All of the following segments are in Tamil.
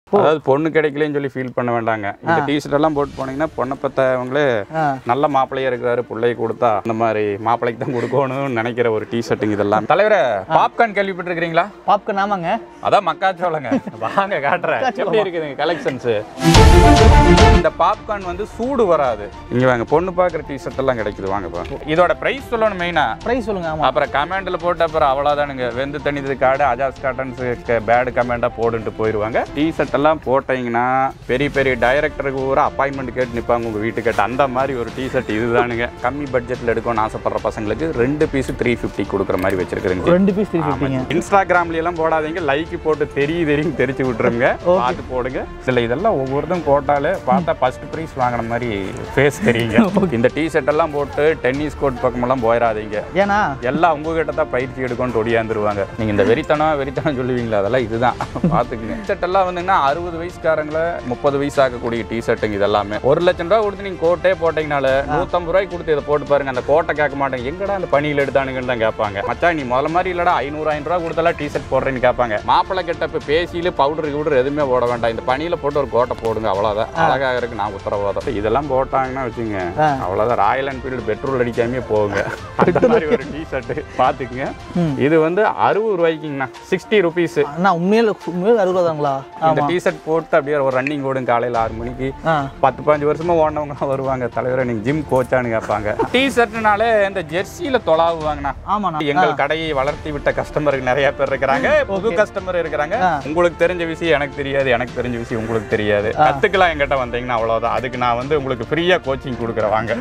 அதாவது பொண்ணு கிடைக்கலன்னு சொல்லி ஃபீல் பண்ண வேண்டாங்க இந்த டிஷர்ட் எல்லாம் போட்டு போனீங்கன்னா பொண்ணை பத்தவங்களே ஆ நல்ல மாப்பிள்ளையா இருக்கிறாரு பிள்ளைய கொடுத்தா அந்த மாதிரி மாப்பிள்ளைக்கு தான் கொடுக்கணும்னு நினைக்கிற ஒரு டிஷர்ட்டுங்க இதெல்லாம் தலைவரே பாப்கார்ன் கேள்விப்பட்டிருக்கிறீங்களா பாப்கார்ன் ஆமாங்க அதான் மக்காச்சோளங்க வாங்க காட்டுறேன் எப்படி இருக்குதுங்க கலெக்ஷன்ஸ் இந்த பாப்கார்ன் வந்து சூடு வராது இங்க வாங்க பொண்ணு பார்க்குற டிஷர்ட் எல்லாம் கிடைக்குது வாங்க பா இதோட பிரைஸ் சொல்லணும் மெயினா ப்ரைஸ் சொல்லுங்க ஆமா அப்புறம் கமெண்ட்ல போட்டு அப்புறம் அவ்வளோதானுங்க வெந்து தனிது காடு அஜாஸ் காட்டன்ஸுக்கு பேடு கமெண்டாக போடுன்ட்டு போயிடுவாங்க டிஷர்ட் எல்லாம் போட்டீங்கன்னா பெரிய பெரிய டைரக்டருக்கு பூரா அப்பாயின்மெண்ட் கேட்டு நிற்பாங்க உங்கள் வீட்டுக்கிட்ட அந்த மாதிரி ஒரு டிஷர்ட் இதுதானுங்க கம்மி பட்ஜெட்டில் எடுக்கணும்னு ஆசைப்படுற பசங்களுக்கு ரெண்டு பீஸ் த்ரீ ஃபிஃப்டி கொடுக்குற மாதிரி வச்சிருக்கிறேங்க ரெண்டு பீஸ் த்ரீ ஃபிஃப்டிங்க இன்ஸ்டாகிராம்ல எல்லாம் போடாதீங்க லைக் போட்டு தெரிய தெரியும் தெரிச்சு விட்டுருங்க பார்த்து போடுங்க சில இதெல்லாம் ஒவ்வொருத்தரும் போட்டாலே பார்த்தா ஃபர்ஸ்ட் ப்ரைஸ் வாங்கின மாதிரி ஃபேஸ் தெரியுங்க இந்த டிஷர்ட் எல்லாம் போட்டு டென்னிஸ் கோட் பக்கமெல்லாம் போயிடாதீங்க ஏன்னா எல்லாம் உங்ககிட்ட தான் பயிற்சி எடுக்கணும்னு ஒடியாந்துருவாங்க நீங்க இந்த வெறித்தனம் வெறித்தனம் சொல்லுவீங்களா அதெல்லாம் இதுதான் பார்த்துக்குங்க டிஷர்ட் எல்லாம் வந்துங்கன்னா அறுபது வயசுக்காரங்கள முப்பது வயசு ஆக்கக்கூடிய டிஷர்ட்டுங்க இதெல்லாமே ஒரு லட்சம் ரூபா கொடுத்து நீங்க கோட்டே போட்டீங்கனால நூத்தம்பது ரூபாய்க்கு கொடுத்து இதை போட்டு பாருங்க அந்த கோட்டை கேட்க மாட்டாங்க எங்கடா அந்த பணியில் எடுத்தானுங்கன்னு தான் கேட்பாங்க மச்சான் நீ முதல்ல மாதிரி இல்லடா ஐநூறு ஐநூறு ரூபா கொடுத்தலாம் டிஷர்ட் போடுறேன்னு கேட்பாங்க மாப்பிள்ளை கிட்ட இப்போ பேசியில பவுடர் கிவுடர் எதுவுமே போட வேண்டாம் இந்த பனியில போட்டு ஒரு கோட்டை போடுங்க அவ்வளோதான் அழகாக இருக்கு நான் உத்தரவாதம் இதெல்லாம் போட்டாங்கன்னா வச்சுங்க ஆ. அவ்வளோதான் ராயல் என்ஃபீல்டு பெட்ரோல் அடிக்காமே போகுங்க அந்த மாதிரி ஒரு டிஷர்ட் பார்த்துக்குங்க ம். இது வந்து அறுபது ரூபாய்க்குங்கண்ணா சிக்ஸ்டி ருபீஸ் அண்ணா உண்மையில உண்மையில அறுபது ரூபாங்களா இந்த டிஷர்ட் போட்டு அப்படியே ஒரு ரன்னிங் ஓடும் காலையில் ஆறு மணிக்கு ஆ பத்து பாஞ்சு வருஷமா ஓடினவங்க வருவாங்க தலைவரை நீங்க ஜிம் கோச்சான்னு கேட்பாங்க டிஷர்ட்னாலே இந்த ஜெர்சியில தொலாவுவாங்கண்ணா ஆமாண்ணா எங்கள் கடையை வளர்த்தி விட்ட கஸ்டமருக்கு நிறைய பேர் இருக்கிறாங்க புது கஸ்டமர் இருக்கிறாங்க ஆ. உங்களுக்கு தெரிஞ்ச விஷயம் எனக்கு தெரியாது எனக்கு தெரிஞ்ச விஷயம் உங்களுக்கு தெரியாது கத்துக்கலாம் என்கிட்ட வந்தீங்கன்னா அவ்வளவுதான் அதுக்கு நான் வந்து உங்களுக்கு ஃப்ரீயா கோச்சிங் கொடுக்குறேன் வாங்க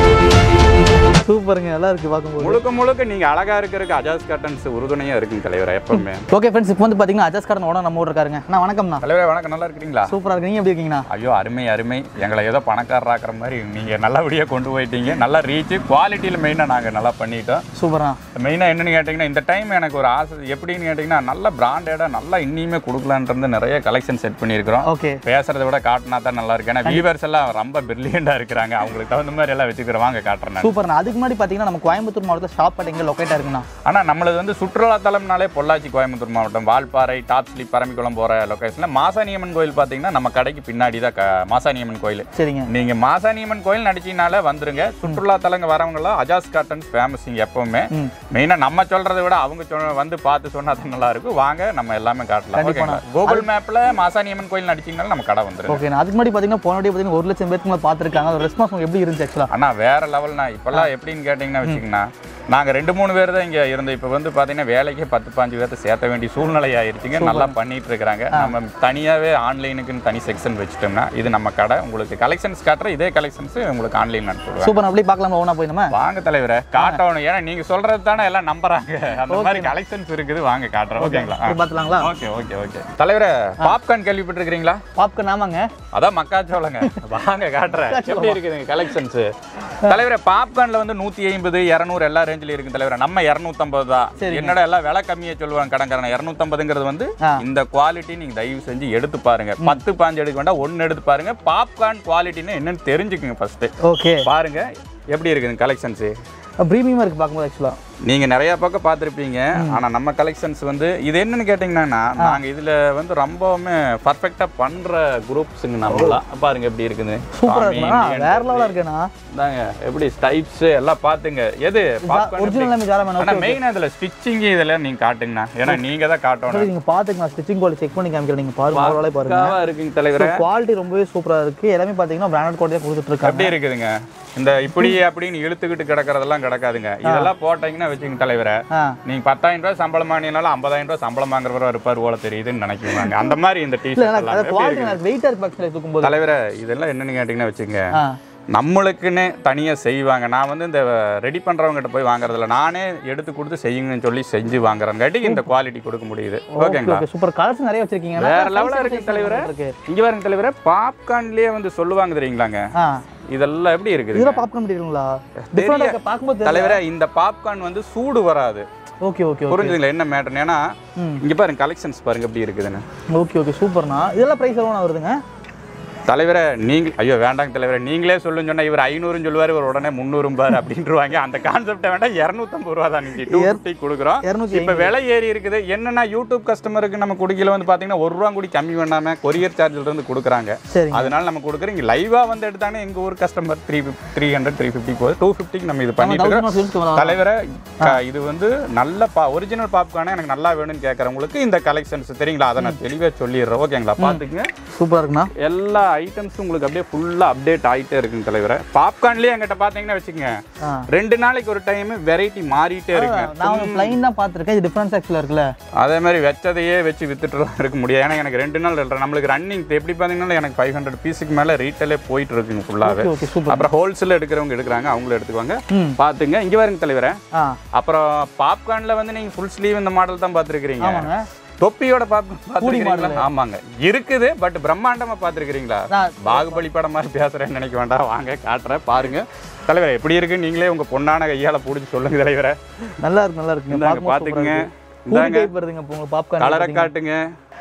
சூப்பருங்க நல்லா இருக்கு பார்க்கும்போது முழுக்க முழுக்க நீங்க அழகா இருக்கிறதுக்கு அஜாஸ் கட்டன்ஸ் உறுதுணையா இருக்குங்க தலைவரை எப்பவுமே ஓகே ஃப்ரெண்ட்ஸ் இப்போ வந்து பார்த்தீங்கன்னா அஜாஸ் கார்டன் ஓட நம்ம ஊர் இருக்காருங்க அண்ணா வணக்கம்ண்ணா தலைவரே வணக்கம் நல்லா இருக்கிறீங்களா சூப்பராக இருக்கு நீங்கள் எப்படி இருக்கீங்கண்ணா ஐயோ அருமை அருமை எங்களை ஏதோ பணக்காரராக்குற மாதிரி நீங்க நல்லபடியா கொண்டு போயிட்டீங்க நல்லா ரீச் குவாலிட்டியில மெயினா நாங்க நல்லா பண்ணிட்டோம் சூப்பர்ண்ணா மெயினாக என்னன்னு கேட்டிங்கன்னா இந்த டைம் எனக்கு ஒரு ஆசை எப்படின்னு கேட்டிங்கன்னா நல்ல பிராண்டடாக நல்லா இன்னியுமே கொடுக்கலான்றது நிறைய கலெக்ஷன் செட் பண்ணியிருக்கிறோம் ஓகே பேசுறதை விட காட்டினா தான் நல்லா இருக்கு ஏன்னா வியூவர்ஸ் எல்லாம் ரொம்ப பிரில்லியண்டாக இருக்கிறாங்க அவங்களுக்கு தகுந்த மாதிரி எல்லாம் வச்சுக்கிறேன் வாங்க காட்டுறேன் நான். சூப்பர்ண்ணா அதுக்கு முன்னாடி பார்த்தீங்கன்னா நம்ம கோயம்புத்தூர் மாவட்டத்தில் ஷாப் எங்கே லொக்கேட்டாக இருக்குண்ணா ஆனால் நம்மளது வந்து சுற்றுலா தலம்னாலே பொள்ளாச்சி கோயம்புத்தூர் மாவட்டம் வால்பாறை டாப் ஸ்லீப் பரம்பிக்குளம் போகிற லொக்கேஷனில் மாசாணியம்மன் கோயில் பார்த்தீங்கன்னா நம்ம கடைக்கு பின்னாடி தான் க மாசாணியம்மன் கோயில் சரிங்க நீங்க மாசாணியம்மன் கோயில் நடிச்சினால வந்துருங்க சுற்றுலா தலங்க வரவங்களாம் அஜாஸ் காட்டன்ஸ் ஃபேமஸ் இங்க எப்பவுமே ம் மெயினா நம்ம சொல்றதை விட அவங்க சொன்ன வந்து பார்த்து சொன்னா தான் நல்லா இருக்கும் வாங்க நம்ம எல்லாமே காட்டலாம் ஓகேங்களா கூகுள் மேப்ல மாசாணியம்மன் கோயில் நடிச்சீங்கனால நம்ம கடை வந்துருங்க ஓகேண்ணா அதுக்கு முன்னாடி பார்த்தீங்கன்னா போன வாட்டி பார்த்தீங்கன்னா ஒரு லட்சம் பேருக்கு மேலே பார்த்துருக்காங்க ஒரு ரெஸ்பான்ஸ் உங்களுக்கு எப்படி இருந்துச்சு ஆக்சுவலாக அண்ணா வேற லெவல்னா இப்பெல்லாம் எப்படின்னு கேட்டிங்கன்னா வச்சுக்கோங்கண்ணா நாங்க ரெண்டு மூணு பேர் தான் இங்க இருந்தோம் இப்போ வந்து பாத்தீங்கன்னா வேலைக்கே பத்து பாஞ்சு பேர்த்த சேர்த்த வேண்டிய சூழ்நிலை ஆயிருச்சுங்க நல்லா பண்ணிட்டு இருக்கிறாங்க நம்ம தனியாவே ஆன்லைனுக்குன்னு தனி செக்ஷன் வச்சுட்டோம்னா இது நம்ம கடை உங்களுக்கு கலெக்ஷன்ஸ் காட்டுற இதே கலெக்ஷன்ஸ் உங்களுக்கு ஆன்லைன் அனுப்பிவிடுவேன் சூப்பர் அப்படியே பார்க்கலாம் ஒன்றா போய் நம்ம வாங்க தலைவரே காட்டணும் ஏன்னா நீங்க சொல்றது தானே எல்லாம் நம்புறாங்க அந்த மாதிரி கலெக்ஷன்ஸ் இருக்குது வாங்க காட்டுறோம் ஓகேங்களா போய் பார்த்துலாங்களா ஓகே ஓகே ஓகே தலைவரே பாப்கார்ன் கேள்விப்பட்டிருக்கிறீங்களா பாப்கார்ன் ஆமாங்க அதான் மக்காச்சோளங்க வாங்க காட்டுறேன் எப்படி இருக்குதுங்க கலெக்ஷன்ஸ் தலைவரே பாப்கார்ன்ல வந்து நூத்தி ஐம்பது இரநூறு எல்லா ரேஞ்சில இருக்கு தலைவரே நம்ம இரநூத்தம்பது தான் சரிங்க. என்னடா எல்லாம் விலை கம்மியா சொல்லுவாங்க கடன்காரன் இரநூத்தம்பதுங்கிறது வந்து ஆ. இந்த குவாலிட்டி நீங்க தயவு செஞ்சு எடுத்து பாருங்க பத்து பாஞ்சு எடுக்க வேண்டாம் ஒன்னு எடுத்து பாருங்க பாப்கார்ன் குவாலிட்டின்னு என்னன்னு தெரிஞ்சுக்குங்க ஃபர்ஸ்ட் ஓகே பாருங்க எப்படி இருக்குதுங்க கலெக்ஷன்ஸ் ப்ரீமியமாக இருக்குது பார்க்கும்போது ஆக்சுவலாக நீங்க நிறைய பக்கம் பார்த்துருப்பீங்க ஆனா நம்ம கலெக்ஷன்ஸ் வந்து இது என்னன்னு கேட்டிங்கன்னா நாங்க இதுல வந்து ரொம்பவுமே பர்ஃபெக்டா பண்ற குரூப்ஸுங்க நம்மளாம் பாருங்க எப்படி இருக்குது சூப்பராக சாமி, இருக்குண்ணா Indian வேற லெவலாக இருக்குண்ணா இந்தாங்க எப்படி டைப்ஸ் எல்லாம் பாத்துங்க எது ஒரிஜினல் எல்லாமே ஜாரா ஆனா வேணும் மெயின் அதுல ஸ்டிச்சிங் இதெல்லாம் நீங்க காட்டுங்கண்ணா ஏன்னா நீங்க தான் காட்டணும் நீங்கள் பார்த்துக்கலாம் ஸ்டிச்சிங் குவாலிட்டி செக் பண்ணி காமிக்கிறேன் நீங்கள் பாருங்க ஓவராலே பாருங்க பக்காவா இருக்குங்க தலைவரே குவாலிட்டி ரொம்பவே சூப்பராக இருக்குது எல்லாமே பார்த்தீங்கன்னா பிராண்டட் குவாலிட்டியாக கொடுத்துட்டு இருக்காங்க எப்படி இருக்குதுங்க இந்த இப்படி அப்படின்னு இழுத்துக்கிட்டு கிடக்கறதெல்லாம் கிடக்காதுங்க இதெல்லாம் போட்டீங்கன்னா வச்சுங்க தலைவரை ஆ நீங்க பத்தாயிரம் ரூபாய் சம்பளம் வாங்கினாலும் ஐம்பதாயிரம் ரூபாய் சம்பளம் வாங்குறவரா இருப்பார் போல தெரியுதுன்னு நினைக்குவாங்க அந்த மாதிரி இந்த இல்லை டிஷர்ட் எனக்கு அது குவாலிட்டி எனக்கு வெயிட்டாக இருக்கு பக்கத்தில் தூக்கும்போது தலைவரை இதெல்லாம் என்னன்னு கேட்டிங்கன்னா வச்சுங்க ஆ நம்மளுக்குன்னு தனியாக செய்வாங்க நான் வந்து இந்த ரெடி பண்ணுறவங்ககிட்ட போய் வாங்குறதில்ல நானே எடுத்து கொடுத்து செய்யுங்கன்னு சொல்லி செஞ்சு வாங்குறங்காட்டி இந்த குவாலிட்டி கொடுக்க முடியுது ஓகேங்களா ஓகே சூப்பர் கலர்ஸ் நிறைய வச்சிருக்கீங்க வேற லெவலாக இருக்கு தலைவரை இருக்கு இங்கே பாருங்க தலைவரை பாப்கார்ன்லேயே வந்து சொல்லுவாங்க தெரியுங்களாங்க ஆ இதெல்லாம் எப்படி இருக்குது இதெல்லாம் பாப்கார்ன் மெட்டீரியலுங்களா டிஃப்ரெண்டாக இருக்க பார்க்கும்போது தலைவரை இந்த பாப்கார்ன் வந்து சூடு வராது ஓகே ஓகே ஓகே புரிஞ்சுதுங்களா என்ன மேட்டர் ஏன்னா ம் இங்க பாருங்க கலெக்ஷன்ஸ் பாருங்க எப்படி இருக்குதுன்னு ஓகே ஓகே சூப்பர்ண்ணா இதெல்லாம் ப்ரைஸ் எவ்வளோ வருதுங்க தலைவரை நீங்க ஐயோ வேண்டாங்க தலைவரை நீங்களே சொல்லுன்னு சொன்னா இவர் ஐநூறுன்னு சொல்லுவார் இவர் உடனே முந்நூறும்பார் அப்படின்றவாங்க அந்த கான்செப்டை வேண்டாம் இரநூத்தம்பது ரூபா தான் நீங்க டூ ஃபிஃப்டி கொடுக்குறோம் இரநூத்தி இப்போ விலை ஏறி இருக்குது என்னன்னா யூடியூப் கஸ்டமருக்கு நம்ம குடிக்கல வந்து பார்த்தீங்கன்னா ஒரு ரூபா கூடி கம்மி பண்ணாம கொரியர் சார்ஜில் இருந்து கொடுக்குறாங்க சரிங்க அதனால நம்ம கொடுக்குறோம் இங்கே லைவாக வந்து எடுத்தாங்கன்னா எங்கள் ஊர் customer three three hundred three ஃபிஃப்டிக்கு போகுது டூ ஃபிஃப்டிக்கு நம்ம இது பண்ணிட்டு இருக்கோம் தௌசண்ட் ஃபிஃப்டி வரலாம் தலைவரை க- இது வந்து நல்ல பா ஒரிஜினல் பாப்கார்னே எனக்கு நல்லா வேணும்னு கேட்குறவங்களுக்கு இந்த கலெக்ஷன்ஸ் தெரியுங்களா அதை நான் தெளிவாக சொல்லிடுறேன் ஓகேங்களா பார்த்துக்குங்க சூப்பராக இருக்குண்ணா எல்லா ஐட்டம்ஸும் உங்களுக்கு அப்படியே ஃபுல்லாக அப்டேட் ஆகிட்டே இருக்குங்க தலைவரை பாப்கார்ன்லேயே எங்கிட்ட பார்த்தீங்கன்னா வச்சுக்கோங்க ஆ ரெண்டு நாளைக்கு ஒரு டைம் வெரைட்டி மாறிட்டே இருக்கு நான் ஒரு பிளைன் தான் பார்த்துருக்கேன் இது டிஃப்ரென்ஸ் ஆக்சுவலாக இருக்குல்ல அதே மாதிரி வச்சதையே வச்சு வித்துட்டுலாம் இருக்க முடியாது ஏன்னா எனக்கு ரெண்டு நாள் இல்லை நம்மளுக்கு ரன்னிங் எப்படி பார்த்தீங்கன்னா எனக்கு ஃபைவ் ஹண்ட்ரட் பீஸுக்கு மேலே ரீட்டெயிலே போயிட்டு இருக்குங்க ஃபுல்லாகவே ஓகே ஓகே சூப்பர் அப்புறம் ஹோல்சேல் எடுக்கிறவங்க எடுக்கிறாங்க அவங்களும் எடுத்துக்குவாங்க ம் பார்த்துங்க இங்கே வருங்க தலைவரே ஆ அப்புறம் பாப்கார்ன்ல வந்து நீங்க ஃபுல் ஸ்லீவ் இந்த மாடல் தான் பார்த்துருக்கீங்க ஆமாங்க தொப்பியோட பார்த்துருக்கீங்களா ஆமாங்க இருக்குது பட் பிரம்மாண்டமா பார்த்துருக்கீங்களா நான் பாகுபலி படம் மாதிரி பேசுறேன்னு நினைக்க வேண்டாம் வாங்க காட்டுறேன் பாருங்க தலைவரே எப்படி இருக்கு நீங்களே உங்க பொண்ணான கையால பிடிச்சி சொல்லுங்க தலைவரே நல்லா இருக்கு நல்லா இருக்குங்க இந்தாங்க பார்க்கும்போது பாத்துக்குங்க பூரி இந்தாங்க டைப் வருதுங்க இப்போ உங்களுக்கு பாப்கார்ன் கலரை காட்டுங்க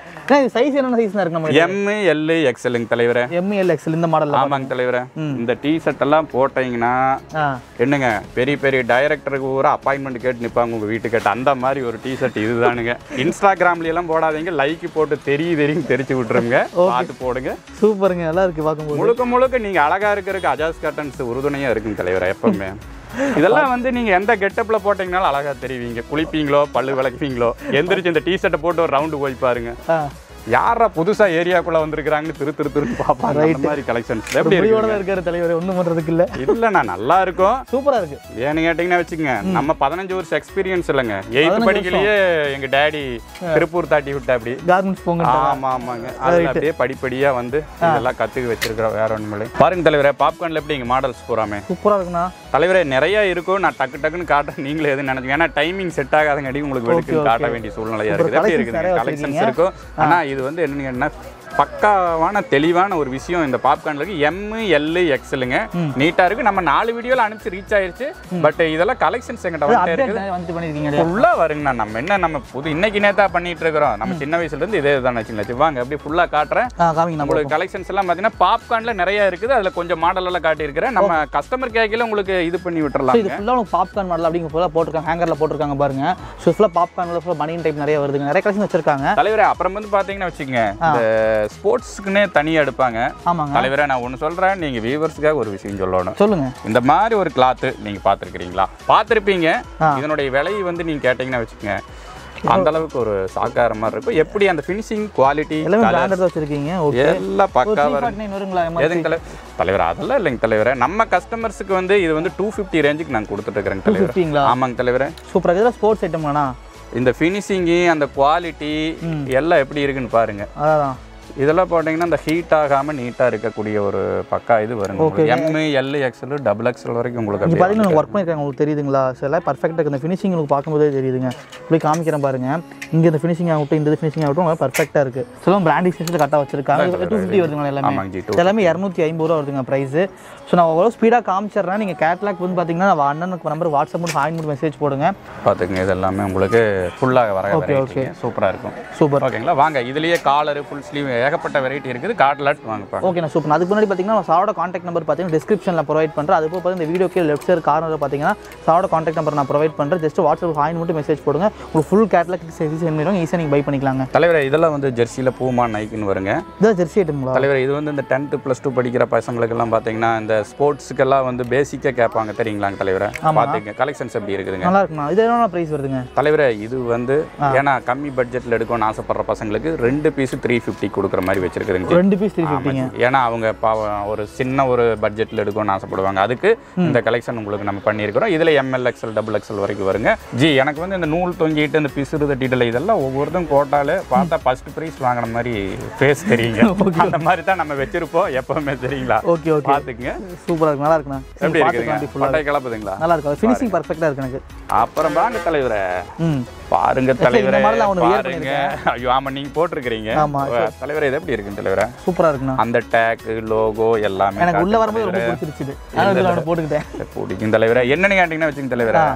சைஸ் என்னென்ன சைஸ்னா இருக்கு நம்ம எம் எல் எக்ஸலுங்க தலைவரே எம்இஎல் எக்ஸல் இந்த மாடலில் ஆமாங்க தலைவரே இந்த டீ ஷர்ட் எல்லாம் போட்டீங்கன்னா ஆ என்னங்க பெரிய பெரிய டைரக்டருக்கு பூரா அப்பாயின்மெண்ட் கேட்டு நிப்பாங்க உங்க வீட்டு கேட்டு அந்த மாதிரி ஒரு டி ஷர்ட் இதுதானுங்க இன்ஸ்டாகிராம்ல எல்லாம் போடாதீங்க லைக் போட்டு தெரிய தெரியும் தெரிச்சு விட்டுருங்க பார்த்து போடுங்க சூப்பருங்க நல்லா இருக்கு பார்க்கும்போது முழுக்க முழுக்க நீங்க அழகா இருக்கிறதுக்கு அஜாஸ் கட்டன்ஸ் உறுதுணையா இருக்குங்க தலைவர் எப்பவுமே இதெல்லாம் வந்து நீங்க எந்த கெட்டப்ல போட்டீங்கனாலும் அழகா தெரிவிங்க குளிப்பீங்களோ பல்லு விளக்குவீங்களோ எந்திரிச்சு இந்த டி ஷர்ட்டை போட்டு ஒரு ரவுண்டு போய் பாருங்க ஆ யாரா புதுசா ஏரியாக்குள்ள வந்திருக்கிறாங்கன்னு திரு திரு திருன்னு பாப்பாங்க அந்த மாதிரி கலெக்ஷன்ஸ் எப்படி முடிவோட இருக்கு தான் இருக்காரு தலைவர் ஒன்றும் பண்ணுறதுக்கு இல்லை இல்லண்ணா நல்லா இருக்கும் சூப்பராக இருக்கு ஏன்னு கேட்டிங்கன்னா வச்சுக்கோங்க நம்ம பதினஞ்சு வருஷம் எக்ஸ்பீரியன்ஸ் இல்லைங்க எயித்து படிக்கலையே எங்க டேடி திருப்பூர் தாட்டி விட்டா அப்படி கார்மெண்ட்ஸ் போங்க ஆமா ஆமாங்க அதுல அப்படியே படிப்படியா வந்து இதெல்லாம் கத்துக்க வச்சிருக்கிறோம் வேற ஒண்ணுமில்லை பாருங்க தலைவரே பாப்கார்ன்ல எப்படி இங்க மாடல்ஸ் பூராமே சூப்பராக இருக்குண்ணா தலைவரே நிறைய இருக்கும் நான் டக்கு டக்குன்னு காட்டுறேன் நீங்களே எதுவும் நினைச்சு ஏன்னா டைமிங் செட் ஆகாதங்காட்டி உங்களுக்கு வெடுக்கு காட்ட வேண்டிய சூழ்நிலையா இருக்குது எப்படி collections நிறைய இருக்குது கலெக்ஷன்ஸ் இருக்கும் ஆனா இது வந்து என்னன்னு கேட்டீங்கன்னா பக்காவான தெளிவான ஒரு விஷயம் இந்த பாப்கார்ன்ல இருக்கு எம் எல் எக்ஸலுங்க நீட்டா இருக்கு நம்ம நாலு வீடியோல அனுப்பிச்சு ரீச் ஆயிருச்சு பட் இதெல்லாம் கலெக்ஷன்ஸ் எங்கிட்ட வந்துட்டே இருக்குது அப்டேட் வந்து பண்ணியிருக்கீங்க இல்லையா? ஃபுல்லா வருங்கண்ணா நம்ம என்ன நம்ம புது இன்னைக்கு நேத்தா பண்ணிட்டு இருக்கிறோம் நம்ம சின்ன வயசுல இருந்து இதே தானே சின்ன வாங்க அப்படியே ஃபுல்லா காட்டுறேன் ஆ காமிங்க நம்ம உங்களுக்கு கலெக்ஷன்ஸ் எல்லாம் பார்த்தீங்கன்னா பாப்கார்ன்ல நிறைய இருக்குது அதுல கொஞ்சம் மாடல் எல்லாம் காட்டியிருக்கிறேன் நம்ம கஸ்டமர் கேட்கல உங்களுக்கு இது பண்ணி ஸோ விட்டுறலாம் இது ஃபுல்லாக உங்களுக்கு பாப்கார்ன் மாடல் அப்படிங்க ஃபுல்லாக போட்டிருக்காங்க ஹேங்கரில் போட்டிருக்காங்க பாருங்க ஸோ ஃபுல்லாக பாப்கார்னில் ஃபுல்லாக மணியின் டைப் நிறைய வருதுங்க நிறைய கலெக்ஷன் வச்சிருக்காங்க தலைவரே அப்புறம் வந்து பாத்தீங்கன்னா வச்சுக்கோங்க இந்த ஸ்போர்ட்ஸ்க்குன்னே தனியா எடுப்பாங்க ஆமாங்க தலைவரே நான் ஒன்று சொல்றேன் நீங்க வியூவர்ஸ்க்காக ஒரு விஷயம் சொல்லணும் சொல்லுங்க இந்த மாதிரி ஒரு கிளாத்து நீங்க பார்த்துருக்கிறீங்களா பார்த்துருப்பீங்க ஆ. இதனுடைய விலை வந்து நீங்க கேட்டீங்கன்னா வச்சுக்கோங்க அந்த அளவுக்கு ஒரு சாக்கார மாதிரி இருக்கும் எப்படி அந்த ஃபினிஷிங் குவாலிட்டி எல்லாமே பிராண்டட் வச்சிருக்கீங்க ஓகே எல்லாம் ஒரு பக்கா த்ரீ வரும் ஃபார்ட்டி நைன் வருங்களா எதுங்க தலைவர் தலைவர் அதெல்லாம் இல்லைங்க தலைவரே நம்ம கஸ்டமர்ஸுக்கு வந்து இது வந்து டூ ஃபிஃப்டி ரேஞ்சுக்கு நாங்கள் கொடுத்துட்டு இருக்கிறேங்க தலைவர் ஃபிஃப்டிங்களா ஆமாங்க தலைவரே சூப்பராக இதெல்லாம் ஸ்போர்ட்ஸ் ஐட்டம்லாண்ணா இந்த ஃபினிஷிங்கு அந்த குவாலிட்டி எல்லாம் எப்படி இருக்குன்னு பாருங்க அதான் இதெல்லாம் போட்டிங்கன்னா இந்த ஹீட் ஆகாம நீட்டா இருக்கக்கூடிய ஒரு பக்கா இது வருங்க M L XL double XL வரைக்கும் உங்களுக்கு இங்கே அப்படியே பார்த்தீங்கன்னா ஒர்க் பண்ணியிருக்காங்க உங்களுக்கு தெரியுதுங்களா ஸோ எல்லாம் பர்ஃபெக்டாக இருக்குது இந்த ஃபினிஷிங் உங்களுக்கு பார்க்கும்போதே தெரியுதுங்க இப்படி காமிக்கிறேன் பாருங்க இங்கே இந்த ஃபினிஷிங் ஆகட்டும் இந்த ஃபினிஷிங் ஆகட்டும் பர்ஃபெக்டாக இருக்குது சில பிராண்டிங் சென்ஸில் கரெக்டாக வச்சிருக்காங்க டூ ஃபிஃப்டி வருதுங்களா எல்லாமே ஆமாங்க ஜி இது எல்லாமே இரநூத்தி ஐம்பது ரூபா வருதுங்க ப்ரைஸு ஸோ நான் அவ்வளோ ஸ்பீடாக காமிச்சிடுறேன் நீங்கள் கேட்லாக் வந்து பார்த்தீங்கன்னா நான் அண்ணனுக்கு நம்பர் வாட்ஸ்அப் மட்டும் ஹாய் மட்டும் மெசேஜ் போடுங்க பார்த்துக்குங்க இது எல்லாமே உங்களுக்கு ஃபுல்லாக வர Okay, வெரைட்டி சூப்பராக இருக்கும் சூப்பர் ஓகேங்களா வாங்க இதுலயே காலர் ஃபுல் ஸ்லீவ் ஏகப்பட்ட வெரைட்டி இருக்குது காட்லாட் வாங்கப்பா ஓகே சூப்பர் அதுக்கு முன்னாடி பார்த்தீங்கன்னா சாரோட காண்டாக்ட் நம்பர் பார்த்தீங்கன்னா டிஸ்கிரிப்ஷனில் ப்ரொவைட் பண்ணுறேன் அதுக்கு பார்த்து இந்த வீடியோக்கு லெஃப்ட் சைடு கார்னர் பார்த்தீங்கன்னா சாரோட காண்டாக்ட் நம்பர் நான் ப்ரொவைட் பண்ணுறேன் ஜஸ்ட் வாட்ஸ்அப் ஹாய் மட்டும் மெசேஜ் போடுங்க உங்களுக்கு ஃபுல் கேட்லாக் சென்ட் பண்ணிடுவாங்க ஈஸியாக நீங்கள் பை பண்ணிக்கலாங்க தலைவரே இதெல்லாம் வந்து ஜெர்சியில் பூமா நைக்குன்னு வருங்க இதான் ஜெர்சி ஐட்டங்களா தலைவர் இது வந்து இந்த டென்த்து ப்ளஸ் டூ படிக்கிற பசங்களுக்கெல்லாம் பார்த்தீங்கன்னா இந்த ஸ்போர்ட்ஸுக்கெல்லாம் வந்து பேசிக்காக கேட்பாங்க தெரியுங்களாங்க தலைவரை பார்த்துங்க கலெக்ஷன்ஸ் எப்படி இருக்குதுங்க நல்லா இருக்குண்ணா இது என்ன ப்ரைஸ் வருதுங்க தலைவரே இது வந்து ஏன்னா கம்மி பட்ஜெட்டில் எடுக்கணும்னு ஆசைப்படுற பசங்களுக்கு ரெண்டு பீஸ் த்ரீ ஃபிஃப்டி கொடுக்குற மாதிரி வச்சிருக்குதுங்க ரெண்டு பீஸ் த்ரீ ஃபிஃப்டிங்க ஏன்னா அவங்க பாவம் ஒரு சின்ன ஒரு பட்ஜெட்டில் எடுக்கணும்னு ஆசைப்படுவாங்க அதுக்கு இந்த கலெக்ஷன் உங்களுக்கு நம்ம பண்ணியிருக்கிறோம் இதில் எம்எல் எக்ஸ்எல் டபுள் எக்ஸ்எல் வரைக்கும் வருங்க ஜி எனக்கு வந்து இந்த நூல் தொங்கிட்டு இந்த பிசுறு தட்டிடல இதெல்லாம் ஒவ்வொருத்தரும் கோட்டாலே பார்த்தா ஃபர்ஸ்ட் ப்ரைஸ் வாங்கின மாதிரி ஃபேஸ் தெரியுங்க அந்த மாதிரி தான் நம்ம வச்சிருப்போம் எப்பவுமே தெரியுங்களா ஓகே ஓகே பார்த்துக்குங்க சூப்பராக இருக்கு நல்லா இருக்குண்ணா எப்படி பார்த்துக்கலாம் இருக்குதுங்க ஃபுல்லாக பட்டை கிளப்புதுங்களா நல்லா இருக்கு ஃபினிஷிங் பர்ஃபெக்டாக இருக்கு எனக்கு அப்புறம் வாங்க தலைவரே ம் பாருங்க தலைவரே மாதிரி நான் ஒண்ணு wear பாருங்க ஐயோ ஆமா நீங்க போட்டிருக்கிறீங்க ஆமா. தலைவரே இது எப்படி இருக்குங்க தலைவரே சூப்பராக இருக்குண்ணா அந்த டேக் லோகோ எல்லாமே எனக்கு உள்ள காட்டுங்க வரும்போது ரொம்ப பிடிச்சிருச்சு அதனால இதில் ஒன்று போட்டுக்கிட்டேன் பிடிக்கும் தலைவரே என்னன்னு கேட்டீங்கன்னா வச்சுங்க தலைவரே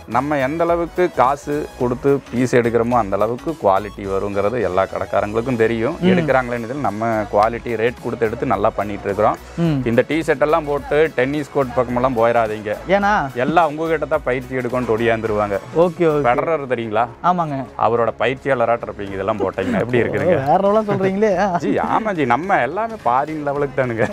நம்ம எந்த அளவுக்கு காசு கொடுத்து பீஸ் எடுக்கிறோமோ அந்த அளவுக்கு குவாலிட்டி வருங்கிறது எல்லா கடைக்காரங்களுக்கும் தெரியும் எடுக்கிறாங்களேன்னு இதில் நம்ம குவாலிட்டி ரேட் கொடுத்து எடுத்து நல்லா பண்ணிட்டு இருக்கிறோம் ம் இந்த டிஷர்ட் எல்லாம் போட்டு டென்னிஸ் கோட் பக்கமெல்லாம் போயிடாதீங்க ஏன்னா எல்லாம் உங்ககிட்ட தான் பயிற்சி எடுக்கணும்னு ஒடியாந்துருவாங்க ஓகே ஓகே பெடரர் தெரியுங்களா ஆமாங்க அவரோட பயிற்சியாளராட்ட இருப்பீங்க இதெல்லாம் போட்டீங்கன்னா எப்படி இருக்குதுங்க வேற லெவலாக சொல்கிறீங்களே ஜி ஆமா ஜி நம்ம எல்லாமே பாரின் லெவலுக்கு தானுங்க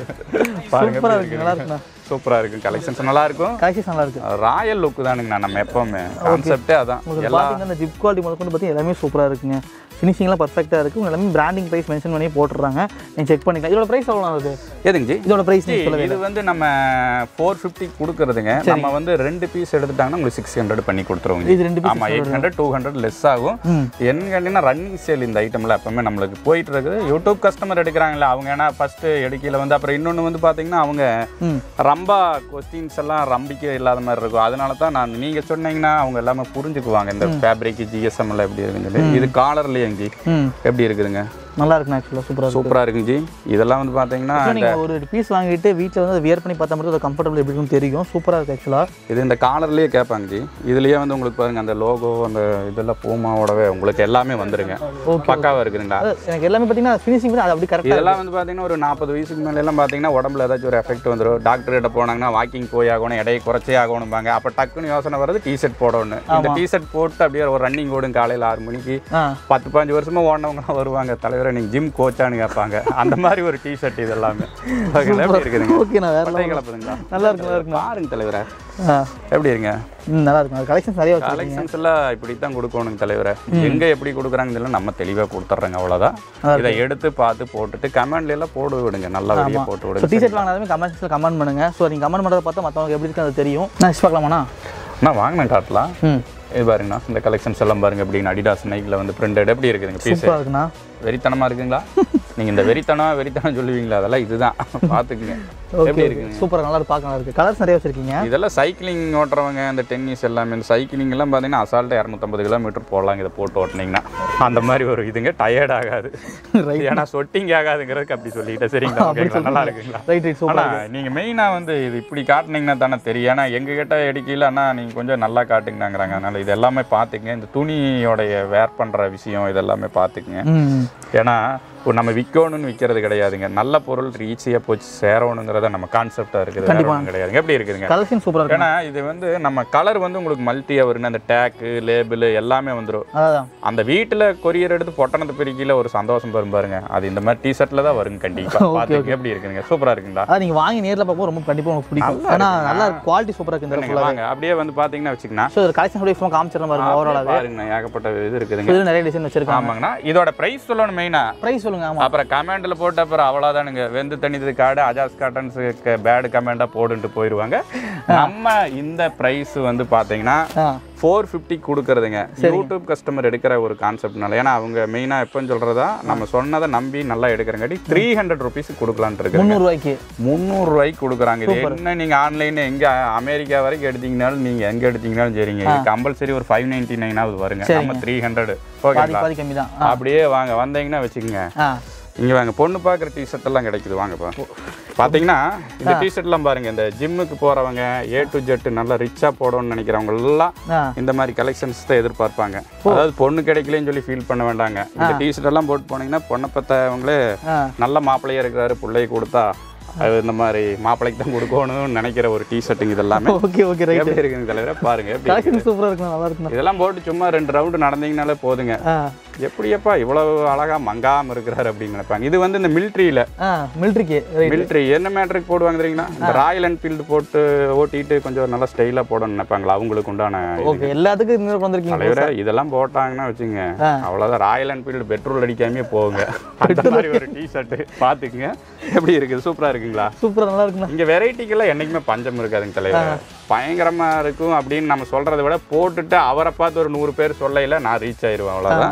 பாருங்க சூப்பராக இருக்கு நல்லா இருக்குண்ணா சூப்பரா இருக்கும் கலெக்ஷன்ஸ் நல்லா இருக்கும் கலெக்ஷன் நல்லா இருக்கு ராயல் லுக் தானுங்கண்ணா நம்ம எப்பவுமே கான்செப்டே அதான் உங்களுக்கு எல்லா பார்த்தீங்கன்னா இந்த ஜிப் குவாலிட்டி முதல் கொண்டு பார்த்தீங்கன்னா எல்லாமே சூப்பராக இருக்குங்க ஃபினிஷிங்லாம் பர்ஃபெக்டாக இருக்குது உங்க எல்லாமே பிராண்டிங் ப்ரைஸ் மென்ஷன் பண்ணி போட்டுறாங்க நீங்கள் செக் பண்ணிக்கலாம் இதோட ப்ரைஸ் எவ்வளோ ஆகுது எதுங்க ஜி இதோட ப்ரைஸ் ஜி, இது வந்து நம்ம ஃபோர் ஃபிஃப்டி கொடுக்குறதுங்க நம்ம வந்து ரெண்டு பீஸ் எடுத்துட்டாங்கன்னா உங்களுக்கு சிக்ஸ் ஹண்ட்ரட் பண்ணி கொடுத்துருவோங்க இது ரெண்டு piece ஆமா eight hundred two hundred less ஆகும் ம் என்ன கேட்டீங்கன்னா ரன்னிங் சேல் இந்த ஐட்டம்ல எப்பவுமே நம்மளுக்கு போயிட்டு இருக்குது யூடியூப் கஸ்டமர் எடுக்கிறாங்களே அவங்க ஏன்னா ஃபர்ஸ்ட் எடுக்கையில வந்து அப்புறம் இன்னொன்று வந்து பார்த்தீங்கன்னா அவங்க ம் ரொம்ப கொஸ்டின்ஸ் எல்லாம் ரம்பிக்கை இல்லாத மாதிரி இருக்கும் அதனால தான் நான் நீங்க சொன்னீங்கன்னா அவங்க எல்லாமே புரிஞ்சுக்குவாங்க இந்த ஃபேப்ரிக் ஜிஎஸ்எம் எல்லாம் எப்படி இருக்குன்னு இது காலர்லயே ஜி ம் எப்படி இருக்குதுங்க நல்லா இருக்குண்ணா ஆக்சுவலாக சூப்பராக இருக்கும் சூப்பரா இருக்குங்க ஜி இதெல்லாம் வந்து பார்த்தீங்கன்னா நீங்கள் ஒரு பீஸ் வாங்கிட்டு வீட்டில் வந்து அதை வியர் பண்ணி பார்த்தா மட்டும் அது கம்ஃபர்டபுள் எப்படி இருக்குன்னு தெரியும் சூப்பராக இருக்குது ஆக்சுவலாக இது இந்த காலர்லயே கேட்பாங்க ஜி இதுலயே வந்து உங்களுக்கு பாருங்க அந்த லோகோ அந்த இதெல்லாம் பூமாவோடவே உங்களுக்கு எல்லாமே வந்துருங்க ஓகே பக்காவா இருக்குதுங்களா எனக்கு எல்லாமே பார்த்தீங்கன்னா ஃபினிஷிங் பண்ணி அது அப்படி கரெக்டாக இதெல்லாம் வந்து பார்த்தீங்கன்னா ஒரு நாற்பது வயசுக்கு மேல எல்லாம் பார்த்தீங்கன்னா உடம்புல ஏதாச்சும் ஒரு எஃபெக்ட் வந்துடும் டாக்டர் கிட்ட போனாங்கன்னா வாக்கிங் போய் ஆகணும் எடையை குறைச்சே ஆகணும்பாங்க அப்போ டக்குன்னு யோசனை வர்றது டிஷர்ட் போடணும் இந்த டிஷர்ட் போட்டு அப்படியே ஒரு ரன்னிங் ஓடும் காலையில் ஆறு மணிக்கு ஆ பத்து பாஞ்சு வருஷமா ஓடினவங்களாம் வருவாங்க தலைவரை நீங்கள் ஜிம் கோச்சான்னு கேட்பாங்க அந்த மாதிரி ஒரு டிஷர்ட் இது எல்லாமே ஓகேங்களா? எப்படி இருக்குதுங்க ஓகேண்ணா வேற பட்டை கலப்புதுங்களா நல்லா இருக்கு நல்லா இருக்குண்ணா பாருங்க தலைவரை ஆ எப்படி இருங்க ம் நல்லா இருக்கும் அது கலெக்ஷன்ஸ் நிறைய வச்சிருக்கீங்க கலெக்ஷன்ஸ் எல்லாம் இப்படி தான் கொடுக்கணுங்க தலைவரை எங்க எப்படி கொடுக்குறாங்கன்னு நம்ம தெளிவா கொடுத்துட்றோங்க அவ்வளவுதான் இதை எடுத்து பார்த்து போட்டுட்டு கமெண்ட்ல எல்லாம் போட்டு விடுங்க நல்லா வெளியே போட்டு ஸோ விடுங்க டிஷர்ட் வாங்கினாலுமே கமெண்ட்ஸில் கமெண்ட் பண்ணுங்க ஸோ நீங்கள் கமெண்ட் பண்ணுறத பார்த்தா மற்றவங்களுக்கு எப்படி இருக்கு அது தெரியும் நான் பார்க்கலாமாண்ணா நான் வாங்கினேன் காட்டலாம் ம் இது பாருங்கண்ணா இந்த கலெக்ஷன்ஸ் எல்லாம் பாருங்க எப்படின்னு அடிடாஸ் நைக்கில் வந்து பிரிண்டட் எப்படி இருக்குதுங்க பீஸ் சூப்பராக இருக்குண்ணா வெறித்தனமா இருக்குங்களா நீங்க இந்த வெறித்தனம் வெறித்தனம் சொல்லுவீங்களா அதெல்லாம் இதுதான் பார்த்துக்குங்க எப்படி ஓகே இருக்குங்க சூப்பராக நல்லா இருக்கு பார்க்க நல்லா இருக்கு கலர்ஸ் நிறைய வச்சிருக்கீங்க இதெல்லாம் சைக்கிளிங் ஓட்டுறவங்க இந்த டென்னிஸ் எல்லாமே இந்த சைக்கிளிங் எல்லாம் பார்த்தீங்கன்னா அசால்ட்டாக இரநூத்தம்பது கிலோமீட்டர் போடலாம் இதை போட்டு ஓட்டுனீங்கன்னா அந்த மாதிரி ஒரு இதுங்க டயர்ட் ஆகாது ரைட் ஏன்னா சொட்டிங் ஆகாதுங்கிறதுக்கு அப்படி சொல்லிக்கிட்டேன் சரிங்களா ஓகேங்களா நல்லா இருக்குங்களா ரைட் ரைட் சூப்பர் ஆனா நீங்க மெயினா வந்து இது இப்படி காட்டுனீங்கன்னா தானே தெரியும் ஏன்னா எங்க கிட்ட எடுக்கல அண்ணா நீங்க கொஞ்சம் நல்லா காட்டுங்கங்கிறாங்க அதனால இது எல்லாமே பாத்துக்கங்க இந்த துணியோடைய வேர் பண்ற விஷயம் இதெல்லாமே பாத்துக்கங்க ம் ஏன்னா ஒரு நம்ம விற்கணும்னு விற்கிறது கிடையாதுங்க நல்ல பொருள் ஈஸியாக போச்சு சேரணுங்கிறத நம்ம கான்செப்டாக இருக்குது வேற ஒண்ணும் கிடையாதுங்க எப்படி இருக்குதுங்க கலெக்ஷன் சூப்பராக இருக்கு ஏன்னா இது வந்து நம்ம கலர் வந்து உங்களுக்கு மல்டியாக வருங்க அந்த டேக்கு லேபிள் எல்லாமே வந்துடும் அதான் அந்த வீட்டில் கொரியர் எடுத்து பொட்டணத்தை பிரிக்கையில் ஒரு சந்தோஷம் வரும் பாருங்க அது இந்த மாதிரி டிஷர்ட்டில் தான் வருங்க கண்டிப்பாக பார்த்துங்க எப்படி இருக்குங்க சூப்பராக இருக்குங்களா அதான் நீங்கள் வாங்கி நேரில் பார்க்கும்போது ரொம்ப கண்டிப்பாக உங்களுக்கு பிடிக்கும் ஏன்னா நல்லா குவாலிட்டி சூப்பராக இருக்கு இந்த நீங்க வாங்க அப்படியே வந்து பார்த்தீங்கன்னா வச்சுக்கண்ணா ஸோ இது கலெக்ஷன் அப்படியே சும்மா காமிச்சிடலாம் பாருங்க ஓவராலாக பாருங்க ஏகப்பட்ட இது இருக்குதுங்க இது நிறைய டிசைன் வச்சிருக்காங்க ஆமாங்கண்ணா இதோட ப்ரைஸ் சொல்லணும் மெயினாக ப்ரைஸ் சொல்லுங்க ஆமாம் அப்புறம் கமெண்ட்ல போட்டு அப்புறம் அவ்வளோதானுங்க வெந்து தண்ணிது காடு அஜாஸ் காட்டன்ஸுக்கு பேடு கமெண்டாக போடுன்ட்டு போயிடுவாங்க நம்ம இந்த ப்ரைஸ் வந்து பார்த்தீங்கன்னா ஆ ஃபோர் ஃபிஃப்டி கொடுக்குறதுங்க யூடியூப் கஸ்டமர் எடுக்கிற ஒரு கான்செப்ட்னால ஏன்னா அவங்க மெயினாக எப்போன்னு சொல்கிறதா நம்ம சொன்னதை நம்பி நல்லா எடுக்கிறங்காட்டி த்ரீ ஹண்ட்ரட் ருபீஸ் கொடுக்கலான்ட்டு இருக்கிறேங்க முந்நூறுரூவாய்க்கு முந்நூறுரூவாய்க்கு கொடுக்குறாங்க இது என்ன நீங்கள் ஆன்லைன் எங்கே அமெரிக்கா வரைக்கும் எடுத்தீங்கனாலும் நீங்கள் எங்கே எடுத்தீங்கனாலும் சரிங்க இது கம்பல்சரி ஒரு ஃபைவ் நைன்ட்டி நைனாவது வருங்க நம்ம த்ரீ ஹண்ட்ரட் பாதி ஓகேங்களா பாதி கம்மி தான் அப்படியே வாங்க வந்தீங்கன்னா வச்சுக்கோங்க ஆ இங்கே வாங்க பொண்ணு பார்க்குற டிஷர்ட் எல்லாம் கிடைக்குது வாங்கப்பா பார்த்தீங்கன்னா இந்த டிஷர்ட்லாம் பாருங்க இந்த ஜிம்முக்கு போகிறவங்க ஏ டு ஜெட் நல்லா ரிச்சாக போடணும்னு நினைக்கிறவங்க எல்லாம் ஆ இந்த மாதிரி கலெக்ஷன்ஸ் தான் எதிர்பார்ப்பாங்க அதாவது பொண்ணு கிடைக்கலன்னு சொல்லி ஃபீல் பண்ண வேண்டாங்க இந்த டிஷர்ட் எல்லாம் போட்டு போனீங்கன்னா பொண்ணை பற்றவங்களே ஆ நல்ல மாப்பிள்ளையா இருக்கிறாரு பிள்ளையை கொடுத்தா அது இந்த மாதிரி மாப்பிள்ளைக்கு தான் கொடுக்கணும்னு நினைக்கிற ஒரு டிஷர்ட்டுங்க இதெல்லாமே ஓகே ஓகே ரைட் எப்படி இருக்குங்க தலைவர பாருங்க எப்படி இருக்கு. கலெக்ஷன் சூப்பராக இருக்குண்ணா நல்லா இருக்குண்ணா இதெல்லாம் போட்டு சும்மா ரெண்டு ரவுண்டு நடந்தீங்கனாலே போதுங்க ஆ எப்படியப்பா இவ்வளவு அழகா மங்காம இருக்கிறாரு அப்படின்னு நினைப்பாங்க இது வந்து இந்த மிலிட்ரியில ஆ மிலிட்ரிக்கு ரைட் மிலிட்ரி என்ன மேட்ருக்கு போடுவாங்க தெரியுங்களா இந்த ராயல் என்ஃபீல்டு போட்டு ஓட்டிட்டு கொஞ்சம் நல்லா ஸ்டைலா போடணும்னு நினைப்பாங்களா அவங்களுக்கு உண்டான இது. ஓகே எல்லாத்துக்கும் இந்த வந்திருக்கீங்க தலைவரே இதெல்லாம் போட்டாங்கன்னா வச்சுங்க ஆ. அவ்வளவுதான் ராயல் என்ஃபீல்டு பெட்ரோல் அடிக்காமே போகுங்க அந்த மாதிரி ஒரு டிஷர்ட் பாத்துக்குங்க எப்படி இருக்குது சூப்பரா இருக்குங்களா சூப்பராக நல்லா இருக்குண்ணா இங்க வெரைட்டிக்கெல்லாம் என்னைக்குமே பஞ்சம் இருக்காதுங்க தலைவர் பயங்கரமா இருக்கும் அப்படின்னு நம்ம சொல்றதை விட போட்டுட்டு அவரை பார்த்து ஒரு நூறு பேர் சொல்லையில நான் ரீச் ஆயிருவேன் அவ்வளவுதான்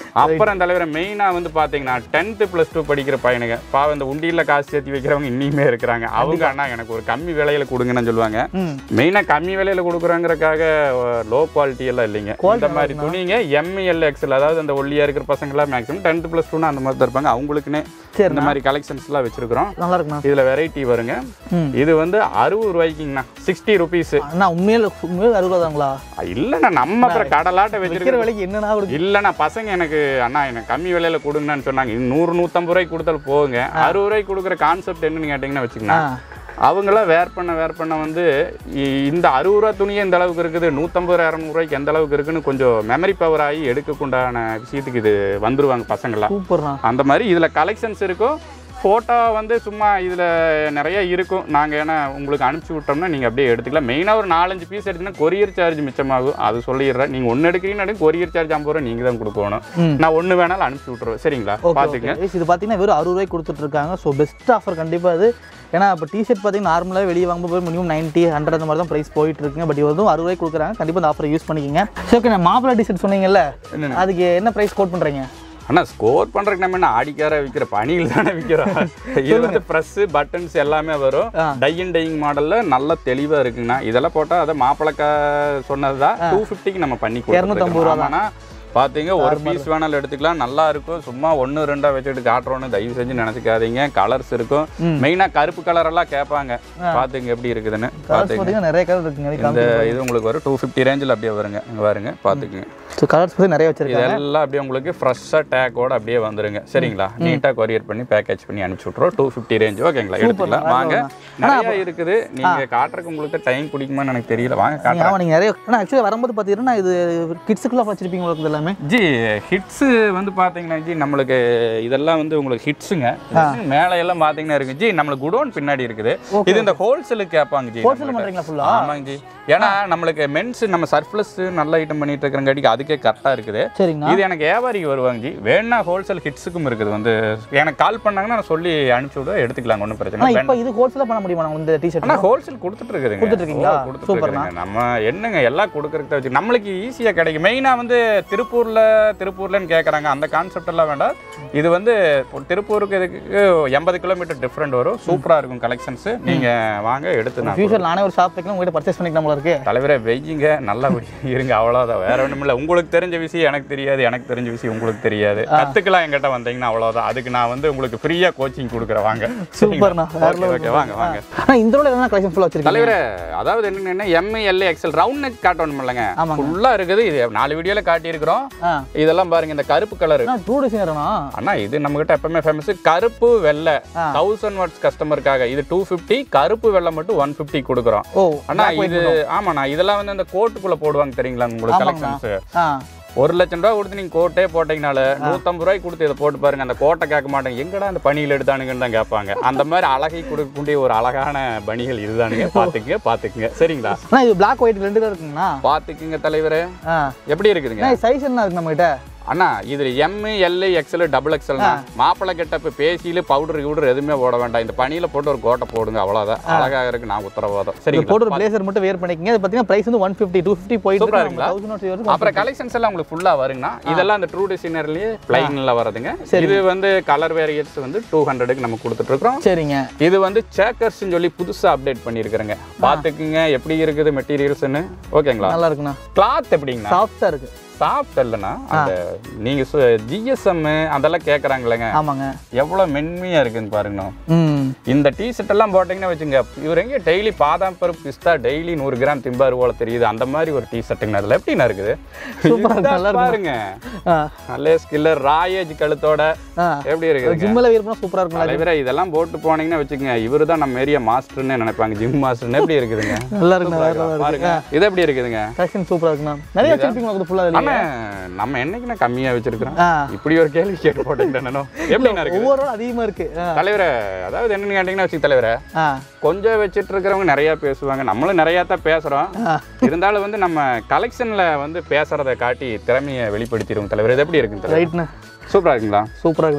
அப்புறம் தலைவரை மெயினாக வந்து பார்த்தீங்கன்னா டென்த்து ப்ளஸ் டூ படிக்கிற பையனுங்க பாவம் இந்த உண்டியில் காசு சேர்த்து வைக்கிறவங்க இன்னியுமே இருக்கிறாங்க அவங்க அண்ணா எனக்கு ஒரு கம்மி விலையில கொடுங்கன்னு சொல்லுவாங்க ம் மெயினாக கம்மி விலையில கொடுக்குறாங்கிறக்காக லோ குவாலிட்டி எல்லாம் இல்லைங்க இந்த மாதிரி துணிங்க எம்இஎல் எக்ஸல் அதாவது அந்த ஒல்லியா இருக்கிற பசங்களாம் மேக்ஸிமம் டென்த் ப்ளஸ் டூனா அந்த மாதிரி தான் இருப்பாங்க அவங்களுக்குன்னே சரி இந்த மாதிரி கலெக்ஷன்ஸ்லாம் வச்சிருக்கிறோம் நல்லா இருக்குண்ணா இதுல வெரைட்டி வருங்க ம் இது வந்து அறுபது ரூபாய்க்குங்கண்ணா சிக்ஸ்டி ருபீஸ் அண்ணா உண்மையில உண்மையில அறுபதாங்களா இல்லைண்ணா நம்ம அப்புறம் கடலாட்ட விற்கிற வச்சிருக்கிற விலைக்கு என்னண்ணா கொடுக்கு இல்லைண்ணா பசங்க எனக்கு அண்ணா எனக்கு கம்மி விலையில கொடுங்கன்னு சொன்னாங்க இன்னும் நூறு நூற்றம்பது ரூபாய்க்கு கொடுத்தாலும் போகுங்க அறுபது ரூபாய்க்கு கொடுக்குற கான்செப்ட் என்னன்னு கேட்டிங்கன்னா வச்சுக்கோங்க ஆ அவங்களாம் வேர் பண்ண வேர் பண்ண வந்து இ- இந்த அறுபது ரூபா துணியே இந்த அளவுக்கு இருக்குது நூற்றம்பது இரநூறுவாய்க்கு எந்த அளவுக்கு இருக்குன்னு கொஞ்சம் மெமரி பவர் ஆகி எடுக்கக்குண்டான விஷயத்துக்கு இது வந்துருவாங்க பசங்களாம் சூப்பர்ண்ணா அந்த மாதிரி இதில் கலெக்ஷன்ஸ் இருக்கும் ஃபோட்டோ வந்து சும்மா இதில் நிறைய இருக்கும் நாங்கள் ஏன்னா உங்களுக்கு அனுப்பிச்சி விட்டோம்னா நீங்கள் அப்படியே எடுத்துக்கலாம் மெயினாக ஒரு நாலஞ்சு பீஸ் எடுத்தீங்கன்னா கொரியர் சார்ஜ் மிச்சமாகும் அது சொல்லிடுறேன் நீங்கள் ஒன்று எடுக்கிறீங்கன்னா கொரியர் சார்ஜ் ஐம்பது ரூபா நீங்கள் தான் கொடுக்கணும் ம். நான் ஒன்று வேணாலும் அனுப்பிச்சி விட்ருவேன் சரிங்களா ஓகே பார்த்துங்க ஓகே இது பார்த்தீங்கன்னா வெறும் அறுபது ரூபாய்க்கு கொடுத்துட்டு இருக்காங்க ஸோ பெஸ்ட் ஆஃபர் கண்டிப்பாக இது ஏன்னா இப்போ டிஷர்ட் பார்த்தீங்கன்னா நார்மலாக வெளியே வாங்கும்போது மினிமம் நைன்ட்டி ஹண்ட்ரட் அந்த மாதிரி தான் ப்ரைஸ் போயிட்டு இருக்குங்க பட் இது வந்து அறுபது ரூபாய்க்கு கொடுக்குறாங்க கண்டிப்பாக இந்த ஆஃபர் யூஸ் பண்ணிக்கோங்க சரி ஓகே நான் மாப்பிளா டிஷர்ட் சொன்னீங்கல்ல என்னென்ன? அதுக்கு என்ன ப்ரைஸ் கோட் பண்ணுறீங்க அண்ணா ஸ்கோர் பண்றதுக்கு நம்ம என்ன ஆடிக்கார விற்கிற பணியில் தானே விற்கிறோம் இது வந்து ப்ரெஸ் பட்டன்ஸ் எல்லாமே வரும் ஆ. டை அண்ட் டையிங் மாடல்ல நல்ல தெளிவா இருக்குங்கண்ணா இதெல்லாம் போட்டா அதை மாப்பிளக்கா சொன்னதுதான் டூ ஃபிஃப்டிக்கு நம்ம பண்ணி இரநூத்தம்பது ரூபா கொடுத்துருக்கோம் ஆனா பாத்தீங்க ஒரு பீஸ் வேணாலும் எடுத்துக்கலாம் நல்லா இருக்கும் சும்மா ஒன்று ரெண்டா வச்சுட்டு காட்டுறோன்னு தயவு செஞ்சு நினைச்சுக்காதீங்க கலர்ஸ் இருக்கும் மெயினா கருப்பு கலர் எல்லாம் கேட்பாங்க பாத்துங்க எப்படி இருக்குதுன்னு கலர்ஸ் பாத்துங்க பார்த்தீங்கன்னா நிறைய கலர் இருக்குங்க இந்த இது உங்களுக்கு வரும் டூ ஃபிஃப்டி ரேஞ்சில் அப்படியே வருங்க இங்க பாருங்க பாத்துக்குங்க ஸோ கலர்ஸ் பற்றி நிறைய வச்சிருக்காங்க இதெல்லாம் அப்படியே உங்களுக்கு ஃப்ரெஷ்ஷாக டேக்கோட அப்படியே வந்துருங்க சரிங்களா நீட்டாக கொரியர் பண்ணி பேக்கேஜ் பண்ணி அனுப்பிச்சு விட்ருவோம் டூ ஃபிஃப்டி ரேஞ்ச் ஓகேங்களா எடுத்துக்கலாம் வாங்க நிறைய இருக்குது நீங்க காட்டுறதுக்கு உங்களுக்கு டைம் பிடிக்குமான்னு எனக்கு தெரியல வாங்க காட்டுறேன் ஆமாம் நீங்கள் நிறைய ஆனால் ஆக்சுவலி வரும்போது பார்த்தீங்கன்னா இது கிட்ஸுக்குலாம் வச்சிருப்பீங்க உங்களுக்கு எல்லாமே ஜி ஹிட்ஸு வந்து பார்த்தீங்கன்னா ஜி நம்மளுக்கு இதெல்லாம் வந்து உங்களுக்கு ஹிட்ஸுங்க மேலே எல்லாம் பார்த்தீங்கன்னா இருக்கு ஜி நம்மளுக்கு குடோன் பின்னாடி இருக்குது இது இந்த ஹோல்சேலுக்கு கேட்பாங்க ஜி ஹோல்சேல் பண்ணுறீங்களா ஃபுல்லாக ஆமாங்க ஜி ஏன்னா நம்மளுக்கு மென்ஸ் நம்ம சர்ப்ளஸ் நல்ல ஐட்டம் பண்ணிட்டு இருக்கிறங்காட்டிக்கு அதுக்கே கரெக்டாக இருக்குது சரிங்கண்ணா இது எனக்கு வியாபாரிக்கு வருவாங்க ஜி வேணா ஹோல்சேல் ஹிட்ஸுக்கும் இருக்குது வந்து எனக்கு கால் பண்ணாங்கன்னா நான் சொல்லி அனுப்பிச்சு விட எடுத்துக்கலாம் ஒன்றும் பிரச்சனை ஆனால் இல்லை இப்போ இது ஹோல்சேலாக பண்ண முடியுமா நான் இந்த டிஷர்ட் ஆனால் ஹோல்சேல் கொடுத்துட்டு இருக்குதுங்க கொடுத்துட்டு இருக்கீங்களா? ஓ, கொடுத்துட்டு இருக்குதுங்க. நம்ம என்னங்க எல்லாம் கொடுக்கறத வச்சு நம்மளுக்கு ஈஸியாக கிடைக்கும் மெயினாக வந்து திருப்பூரில் திருப்பூர்லன்னு கேட்குறாங்க அந்த கான்செப்ட் எல்லாம் வேண்டாம் இது வந்து இப்போ திருப்பூருக்கு இதுக்கு எண்பது கிலோமீட்டர் டிஃப்ரெண்ட் வரும் சூப்பராக இருக்கும் கலெக்ஷன்ஸ் நீங்கள் வாங்க எடுத்து நான் ஃபியூச்சர் நானே ஒரு ஷாப் வைக்கலாம் உங்கள்கிட்ட பர்ச்சேஸ் பண்ணிக்கலாம் போல இருக்கு தலைவரை வெய்யுங்க நல்லபடி இருங்க அவ்வளோதான் வேற ஒன்றும் இல்லை உங்களுக்கு தெரிஞ்ச விஷயம் எனக்கு தெரியாது எனக்கு தெரிஞ்ச விஷயம் உங்களுக்கு தெரியாது கற்றுக்கலாம் என்கிட்ட வந்தீங்கன்னா அவ்வளோதான் அதுக்கு நான் வந்து உங்களுக்கு ஃப்ரீயாக கோச்சிங் கொடுக்குறேன் வாங்க சூப்பர்ண்ணா வேற ஓகே ஓகே வாங்க வாங்க ஆனால் இந்த ரோல என்ன கலெக்ஷன் ஃபுல்லாக வச்சிருக்கீங்க தலைவரே அதாவது என்னன்னா எம்ஐ எல்ஏ எக்ஸல் ரவுண்ட் நெக் காட்டணும் இல்லைங்க ஆமாங்க. ஃபுல்லாக இருக்குது இது நாலு வீடியோவில் காட்டியிருக்கிறோம் ஆ இதெல்லாம் பாருங்க இந்த கருப்பு கலர் அண்ணா ட்ரூ டிசைனர்ண்ணா அண்ணா இது நம்மகிட்ட எப்பவுமே ஃபேமஸ் கருப்பு வெள்ளை ஆ. தௌசண்ட் வாட்ஸ் கஸ்டமருக்காக இது டூ ஃபிஃப்டி கருப்பு வெள்ளை மட்டும் ஒன் ஃபிஃப்டி கொடுக்குறோம் ஓ அண்ணா இது ஆமாண்ணா இதெல்லாம் வந்து அந்த கோட்டுக்குள்ள போடுவாங்க தெரியுங்களா உங்களுக்கு ஆமாங்கண்ணா. கலெக்ஷன்ஸ் ஆ ஒரு லட்சம் ரூபா கொடுத்து நீங்க கோட்டே போட்டீங்கனால நூத்தம்பது ரூபாய்க்கு கொடுத்து இதை போட்டு பாருங்க அந்த கோட்டை கேட்க மாட்டாங்க எங்கடா அந்த பணியில் எடுத்தானுங்கன்னு தான் கேட்பாங்க அந்த மாதிரி அழகை கொடுக்கக்கூடிய ஒரு அழகான பணிகள் இதுதானுங்க பாத்துக்குங்க பாத்துக்குங்க சரிங்களா அண்ணா இது பிளாக் ஒயிட் ரெண்டு தான் இருக்குங்கண்ணா பாத்துக்குங்க தலைவரே ஆ எப்படி இருக்குதுங்க அண்ணா சைஸ் என்ன இருக்கு நம்மகிட்ட அண்ணா இதுல M L XL double XL மாப்பிள்ளை கெட்டப்பு பேசியில பவுடர் கிவுடர் எதுவுமே போட வேண்டாம் இந்த பனியில போட்டு ஒரு கோட்டை போடுங்க அவ்வளவுதான் அழகாக இருக்கு நான் உத்தரவாதம் இது சரிங்களா போட்டு ஒரு பிளேசர் மட்டும் வேர் பண்ணிக்கங்க இது பார்த்தீங்கன்னா பிரைஸ் வந்து ஒன் ஃபிஃப்டி டூ ஃபிஃப்டி போயிட்டு சூப்பரா இருக்கு இருக்குங்களா? தௌசண்ட் வரைக்கும் அப்புறம் கலெக்ஷன்ஸ் எல்லாம் உங்களுக்கு ஃபுல்லா வருங்கண்ணா இதெல்லாம் அந்த ட்ரூ டிசைனர்லயே பிளைன்ல வருதுங்க இது வந்து கலர் வேரியன்ஸ் வந்து டூ ஹண்ட்ரடுக்கு நம்ம கொடுத்துட்டு இருக்கிறோம் சரிங்க இது வந்து சேக்கர்ஸ்னு சொல்லி புதுசா அப்டேட் பண்ணியிருக்கிறேங்க பாத்துக்குங்க எப்படி இருக்குது மெட்டீரியல்ஸ்னு ஓகேங்களா நல்லா இருக்குண்ணா கிளாத் எப்படிங்கண்ணா சாஃப்டாக இருக்கு சாஃப்ட் இல்லைண்ணா அந்த நீங்க ஜிஎஸ்எம் அதெல்லாம் கேட்குறாங்களேங்க ஆமாங்க எவ்வளவு மென்மையா இருக்குன்னு பாருங்கண்ணா ம் இந்த டீ ஷர்ட் எல்லாம் போட்டீங்கன்னா வச்சுங்க இவர் எங்க டெய்லி பாதாம் பருப்பு பிஸ்தா டெய்லி நூறு கிராம் திம்பாரு போல தெரியுது அந்த மாதிரி ஒரு டீ ஷர்ட்டுங்க அதுல எப்படிண்ணா இருக்குது சூப்பரா இருக்கு, இதுதான் நல்லா இருக்கு. பாருங்க ஆ நல்ல ஸ்கில்லர் ராயேஜ் கழுத்தோட ஆ எப்படி இருக்குதுங்க ஜிம்மில் வேர் பண்ணால் சூப்பராக இருக்குங்களா தலைவரே இதெல்லாம் போட்டு போனீங்கன்னா வச்சுக்கோங்க இவரு தான் நம்ம ஏரியா மாஸ்டர்னு நினைப்பாங்க ஜிம் மாஸ்டர்னு எப்படி இருக்குதுங்க நல்லா இருக்குண்ணா வேற level பாருங்க இருக்கு இது எப்படி இருக்குதுங்க கலெக்ஷன் சூப்பராக இருக்குண்ணா நிறைய வச்சிருப்பீங்க உங்களுக்கு ஃபுல்லாக ஆனா நம்ம என்னைக்குண்ணா கம்மியா வச்சிருக்கிறோம் ஆ இப்படி ஒரு கேள்வி கேட்டு போட்டீங்கன்னா எப்படிண்ணா இருக்கு ஒவ்வொரு நாள் அதிகமாக இருக்கு ஆ தலைவரே அதாவது என்னன்னு கேட்டீங்கன்னா வச்சுக்க தலைவரே ஆ கொஞ்சம் வச்சுட்டு இருக்கிறவங்க நிறைய பேசுவாங்க நம்மளும் நிறைய தான் பேசுறோம் ஆ. இருந்தாலும் வந்து நம்ம கலெக்ஷன்ல வந்து பேசுறதை காட்டி திறமையை வெளிப்படுத்திடுவோம் தலைவர் இது எப்படி இருக்குங்க தலைவர் ரைட்ண்ணா சூப்பரா இருக்குங்களா சூப்பராக இருக்குண்ணா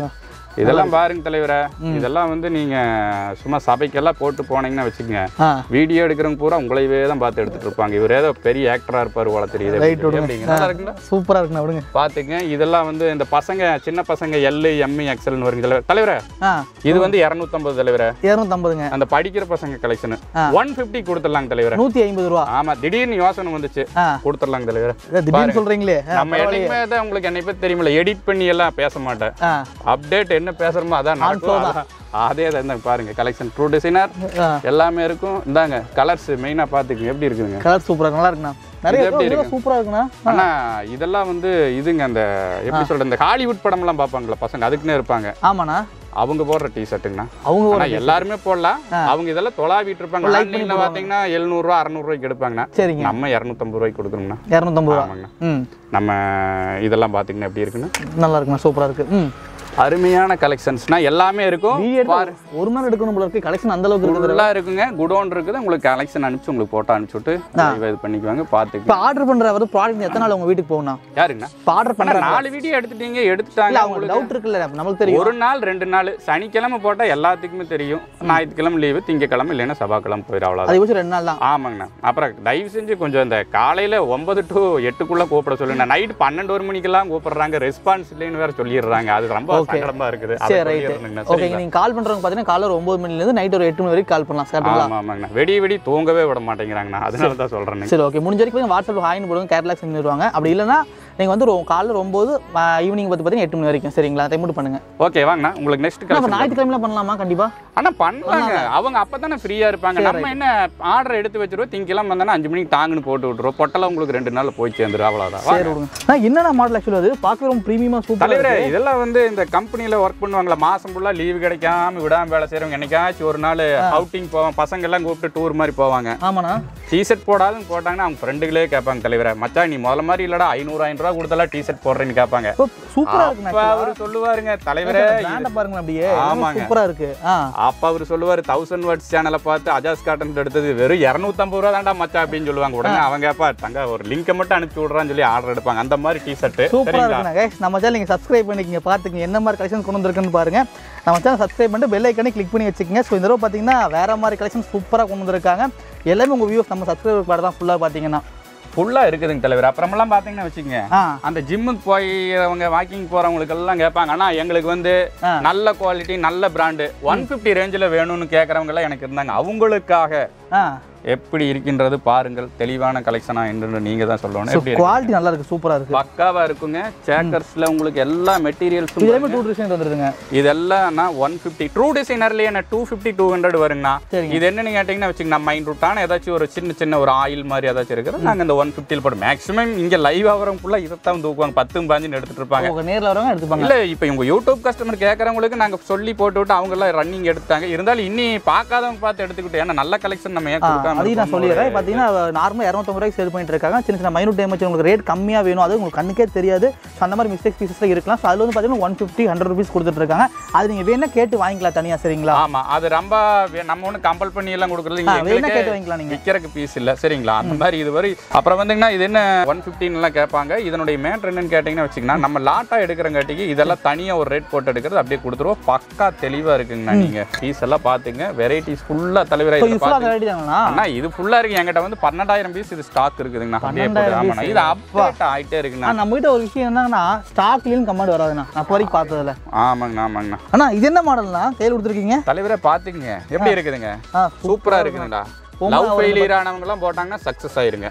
இதெல்லாம் பாருங்க தலைவரே இதெல்லாம் வந்து நீங்க சும்மா சபைக்கெல்லாம் போட்டு போனீங்கன்னா வச்சுக்கோங்க ஆ வீடியோ எடுக்கிறவங்க பூரா உங்களையவே தான் பார்த்து எடுத்துட்டு இருப்பாங்க இவர் ஏதோ பெரிய ஆக்டரா இருப்பாரு போல தெரியுது Right, விடுங்க. எப்படிங்க? நல்லா இருக்குங்களா சூப்பராக இருக்குண்ணா விடுங்க பாத்துங்க இதெல்லாம் வந்து இந்த பசங்க சின்ன பசங்க எல் எம்இ எக்ஸல்னு வருங்க தலைவர் தலைவரே ஆ இது வந்து இரநூத்தம்பது தலைவரே இரநூத்தம்பதுங்க அந்த படிக்கிற பசங்க கலெக்ஷன் ஒன் பிப்டி கொடுத்துடலாங்க தலைவரே நூற்றி ஐம்பது ரூபா ஆமா திடீர்னு யோசனை வந்துச்சு ஆ கொடுத்துடலாங்க தலைவரே இதை திடீர்னு சொல்கிறீங்களே நம்ம என்னைக்குமே தான் உங்களுக்கு என்னை பத்தி தெரியுமில்ல எடிட் பண்ணி எல்லாம் பேச மாட்டேன் ஆ அப்டேட் என்ன பேசுறோமோ அதான் நடக்கும் அதான். அதே தான் இந்தாங்க பாருங்க கலெக்ஷன் ட்ரூ டிசைனர் ஆ எல்லாமே இருக்கும் இந்தாங்க கலர்ஸ் மெயினா பாத்துக்கங்க எப்படி இருக்குதுங்க கலர் சூப்பராக நல்லா இருக்குண்ணா நிறைய எப்படி இதெல்லாம் சூப்பராக இருக்குண்ணா ஆனா இதெல்லாம் வந்து இதுங்க அந்த எப்படி சொல்றது இந்த ஹாலிவுட் படம்லாம் பார்ப்பாங்களா பசங்க அதுக்குன்னே இருப்பாங்க ஆமாண்ணா அவங்க போடுற டி ஷர்ட்டுங்கண்ணா அவங்க ஒரு ஆனா எல்லாருமே போடலாம் அவங்க இதெல்லாம் தொலாவிட்டு இருப்பாங்க ஆன்லைன்ல பாத்தீங்கன்னா எழுநூறுவா அறுநூறுவாய்க்கு எடுப்பாங்கண்ணா சரிங்க நம்ம இரநூத்தம்பது ரூபாய்க்கு கொடுக்கணும்னா இரநூத்தம்பது ரூபா ஆமாங்கண்ணா ம் நம்ம இதெல்லாம் பாத்தீங்கன்னா எப்படி இருக்குன்னு நல்லா இருக்குண்ணா சூப்பராக இருக்கு ம் அருமையான கலெக்ஷன்ஸ்னா எல்லாமே இருக்கும் வீடியோ எடுத்து ஒரு மணி நேரம் எடுக்கணும் போல இருக்கு கலெக்ஷன் அந்த அளவுக்கு இருக்குது ஃபுல்லாக இருக்குங்க குடோன் இருக்குது உங்களுக்கு கலெக்ஷன் அனுப்பிச்சு உங்களுக்கு போட்டோ அனுப்பிச்சு விட்டு live இது பண்ணிக்குவாங்க இப்போ பார்த்துக்கு ஆர்டர் பண்ணுற வந்து ப்ராடக்ட் எத்தனை நாள் உங்க வீட்டுக்கு போகணும் யாருங்கண்ணா இப்போ ஆர்டர் ஆனா பண்ணுறாங்க நாலு வீடியோ எடுத்துட்டீங்க இல்லை எடுத்துட்டாங்க அவங்களுக்கு டவுட் இருக்குல்ல நம்மளுக்கு தெரியும் ஒரு நாள் ரெண்டு நாள் சனிக்கிழமை போட்டால் எல்லாத்துக்குமே தெரியும் ஞாயிற்றுக்கிழமை லீவு திங்கக்கிழமை இல்லைன்னா செவ்வாய்க்கிழமை போயிடும் அவ்வளோதான் அதிகபட்சம் ரெண்டு நாள் தான் ஆமாங்கண்ணா அப்புறம் தயவு செஞ்சு கொஞ்சம் இந்த காலையில் ஒன்பது டு எட்டுக்குள்ளே கூப்பிட சொல்லுங்க நைட் பன்னெண்டு ஒரு மணிக்கெல்லாம் கூப்பிடுறாங்க ரெஸ்பான்ஸ் இல்லைன்னு வேற சொல்லிடுறாங்க அது ரொம்ப சங்கடமா இருக்குது அதை சரி ரைட்டு சொல்லிடுறேங்கண்ணா, ஓகே சரிங்களா? நீங்கள் கால் பண்ணுறவங்க பார்த்தீங்கன்னா காலைல ஒரு ஒம்பது மணிலேருந்து நைட் ஒரு எட்டு மணி வரைக்கும் கால் பண்ணலாம் கரெக்டுங்களா ஆமா ஆமாங்கண்ணா வெடி வெடி தூங்கவே விட மாட்டேங்கிறாங்கண்ணா அதனால தான் சொல்கிறேன் சரி ஓகே முடிஞ்ச வரைக்கும் வாட்ஸ்அப்பில் ஹாய்னு போடுங்க கேட்லாக் செஞ்சு வருவாங்க அப்படி இல்லைன்னா நீங்கள் வந்து ரொ- காலைல ஒம்பது ஈவினிங் பார்த்து பார்த்தீங்கன்னா எட்டு மணி வரைக்கும் சரிங்களா டைம் மட்டும் பண்ணுங்க ஓகே வாங்கண்ணா உங்களுக்கு நெக்ஸ்ட் அப்போ கலெக்ஷன் ஞாயிற்றுக்கிழமையில பண்ணலாமா கண்டிப்பாக ஆனா பண்ணலாங்க அவங்க அப்பதானே ஃப்ரீயா இருப்பாங்க நம்ம என்ன ஆர்டர் எடுத்து வச்சிருவோம் திங்கெல்லாம் வந்தானே அஞ்சு மணிக்கு தாங்குன்னு போட்டு விட்டுருவோம் பொட்டெல்லாம் உங்களுக்கு ரெண்டு நாள் போய் சேர்ந்துரும் அவ்வளவுதான் சரி விடுங்க நான் என்னென்ன மாடல் ஆக்சுவலி அது பார்க்க ரொம்ப ப்ரீமியமாக சூப்பர் தலைவரே இதெல்லாம் வந்து இந்த கம்பெனில ஒர்க் பண்ணுவாங்களா மாசம் ஃபுல்லா லீவு கிடைக்காம விடாம வேலை செய்றவங்க என்னைக்காச்சும் ஒரு நாள் அவுட்டிங் போவாங்க பசங்க எல்லாம் கூப்பிட்டு டூர் மாதிரி போவாங்க ஆமாண்ணா டிஷர்ட் போடாதுன்னு போட்டாங்கன்னா அவங்க ஃப்ரெண்டுகளே கேட்பாங்க தலைவரே மச்சான் நீ முதல்ல மாதிரி இல்லடா ஐநூறு ஐநூறு ரூபா கொடுத்தலாம் டிஷர்ட் போடுறேன்னு கேட்பாங்க இப்போ சூப்பராக இருக்குண்ணா அப்ப அவரு சொல்லுவாருங்க தலைவரே பிராண்டை பாருங்க அப்படியே ஆமாங்க. சூப்பராக இருக்கு ஆ அப்ப அவர் சொல்லுவாரு தௌசண்ட் வேர்ட்ஸ் சேனலை பார்த்து அஜாஸ் காட்டன் எடுத்தது வெறும் இரநூத்தம்பது ரூபா தான்டா மச்சா அப்படின்னு சொல்லுவாங்க உடனே அவங்க கேப்பா தங்க ஒரு லிங்கை மட்டும் அனுப்பிச்சு விடுறான்னு சொல்லி ஆர்டர் எடுப்பாங்க அந்த மாதிரி டி ஷர்ட் சூப்பராக இருக்குண்ணா guys நம்ம சேனல் நீங்கள் சப்ஸ்கிரைப் பண்ணிக்கிங்க பார்த்துக்கிங்க என்ன மாதிரி கலெக்ஷன் கொண்டு வந்திருக்குன்னு பாருங்க நம்ம சேனல் சப்ஸ்கிரைப் பண்ணிட்டு பெல் ஐக்கனே கிளிக் பண்ணி வச்சுக்கோங்க ஸோ இந்த தடவை பார்த்தீங்கன்னா வேற மாதிரி கலெக்ஷன் சூப்பராக கொண்டு வந்திருக்காங்க எல்லாமே உங்கள் வியூஸ் நம்ம சப்ஸ்கிரைபர் பாட தான் ஃபுல்லாக பார்த்தீங்கன்னா ஃபுல்லா இருக்குதுங்க தலைவர் அப்புறமெல்லாம் பாத்தீங்கன்னா வச்சுக்கோங்க ஆ அந்த ஜிம்முக்கு போய் அவங்க வாக்கிங் போறவங்களுக்கு எல்லாம் கேட்பாங்க ஆனா எங்களுக்கு வந்து ஆ. நல்ல குவாலிட்டி நல்ல பிராண்டு ஒன் ஃபிஃப்டி ரேஞ்சில் வேணும்னு கேட்கறவங்க எல்லாம் எனக்கு இருந்தாங்க அவங்களுக்காக ஆ எப்படி இருக்கின்றது பாருங்கள் தெளிவான கலெக்ஷனா என்று நீங்க தான் சொல்லணும் ஸோ எப்படி இருக்கு? குவாலிட்டி நல்லா இருக்கு சூப்பராக இருக்கு பக்காவா இருக்குங்க சேக்கர்ஸ்ல உங்களுக்கு எல்லா மெட்டீரியல்ஸும் இதுலேயுமே டூ டிசைன் வந்துருதுங்க இதெல்லாம் ஒன் ஃபிஃப்டி ட்ரூ டிசைனர்லேயே டூ ஃபிஃப்டி டூ ஹண்ட்ரட் வருங்கண்ணா சரிங்க. இது என்னன்னு கேட்டிங்கன்னா வச்சுங்க நம்ம மைண்ட் ரூட்டான ஏதாச்சும் ஒரு சின்ன சின்ன ஒரு ஆயில் மாதிரி ஏதாச்சும் இருக்குது நாங்கள் இந்த ஒன் ஃபிஃப்டியில் போட்டு மேக்ஸிமம் இங்கே லைவ் ஆகிறவங்க ஃபுல்லாக இதைத்தான் தூக்குவாங்க பத்தும் பாஞ்சுன்னு எடுத்துட்டு இருப்பாங்க உங்கள் நேரில் வரவங்க எடுத்துப்பாங்க இல்ல இப்போ இவங்க யூடியூப் கஸ்டமர் கேட்கறவங்களுக்கு நாங்க சொல்லி போட்டு விட்டு அவங்க எல்லாம் ரன்னிங் எடுத்தாங்க இருந்தாலும் இன்னி பார்க்காதவங்க பார்த்து எடுத்துக்கிட்டு ஏன்னா நல்ல கலெக்ஷன் நம்ம ஏன் கொடுக்காம அதையும் நான் இருக்கோம்னு சொல்லிடுறேன் பார்த்தீங்கன்னா நார்மலாக இரநூத்தம்பது ரூபாய்க்கு சேல் பண்ணிட்டு இருக்காங்க சின்ன சின்ன மைனூட் டேமேஜ் உங்களுக்கு ரேட் கம்மியாக வேணும் அது உங்களுக்கு கண்ணுக்கே தெரியாது ஸோ அந்த மாதிரி மிஸ்டேக் பீசஸில் இருக்கலாம் ஸோ அதில் வந்து பார்த்தீங்கன்னா ஒன் ஃபிஃப்டி ஹண்ட்ரட் ருபீஸ் கொடுத்துட்டு இருக்காங்க அது நீங்கள் வேணா கேட்டு வாங்கிக்கலாம் தனியாக சரிங்களா ஆமா அது ரொம்ப வே- நம்ம ஒன்றும் கம்பல் பண்ணி எல்லாம் கொடுக்குறது ஆ, இங்க வேணா எங்களுக்கே கேட்டு வாங்கிக்கலாம் நீங்கள் விற்கிறக்கு பீஸ் இல்ல சரிங்களா அந்த மாதிரி இது வரை அப்புறம் வந்தீங்கன்னா இது என்ன ஒன் எல்லாம் கேட்பாங்க இதனுடைய மேட்ரு என்னன்னு கேட்டிங்கன்னா வச்சுக்கோங்கன்னா நம்ம லாட்டா எடுக்கிறங்காட்டிக்கு இதெல்லாம் தனியா ஒரு ரேட் போட்டு எடுக்கிறது அப்படியே கொடுத்துருவோம் பக்கா தெளிவா இருக்குங்கண்ணா நீங்க பீஸ் எல்லாம் பாத்துங்க வெரைட்டிஸ் ஃபுல்லா ஸோ தலைவராக இது ஃபுல்லாக அந்த ரேட்டு தாங்கண்ணா அண்ணா இது ஃபுல்லா இருக்கு என்கிட்ட வந்து பன்னெண்டாயிரம் பீஸ் இது ஸ்டாக் இருக்குதுங்கண்ணா அப்படியே போட்டு 12,000 ஆமாண்ணா இது அப்டேட் ஆயிட்டே இருக்குண்ணா ஆ நம்ம கிட்ட ஒரு விஷயம் என்னங்கன்னா ஸ்டாக்லேயும் கமெண்ட் வராதுண்ணா நான் இப்போ வரைக்கும் பார்த்ததில்ல ஆமாங்கண்ணா ஆமாங்கண்ணா அண்ணா இது என்ன மாடல்னா கையில் கொடுத்துருக்கீங்க தலைவரே பாத்துக்குங்க எப்படி இருக்குதுங்க ஆ சூப்பரா இருக்குதுங்களா லவ் ஃபெயிலியர் ஆனவங்க எல்லாம் போட்டாங்கன்னா சக்சஸ் ஆயிருங்க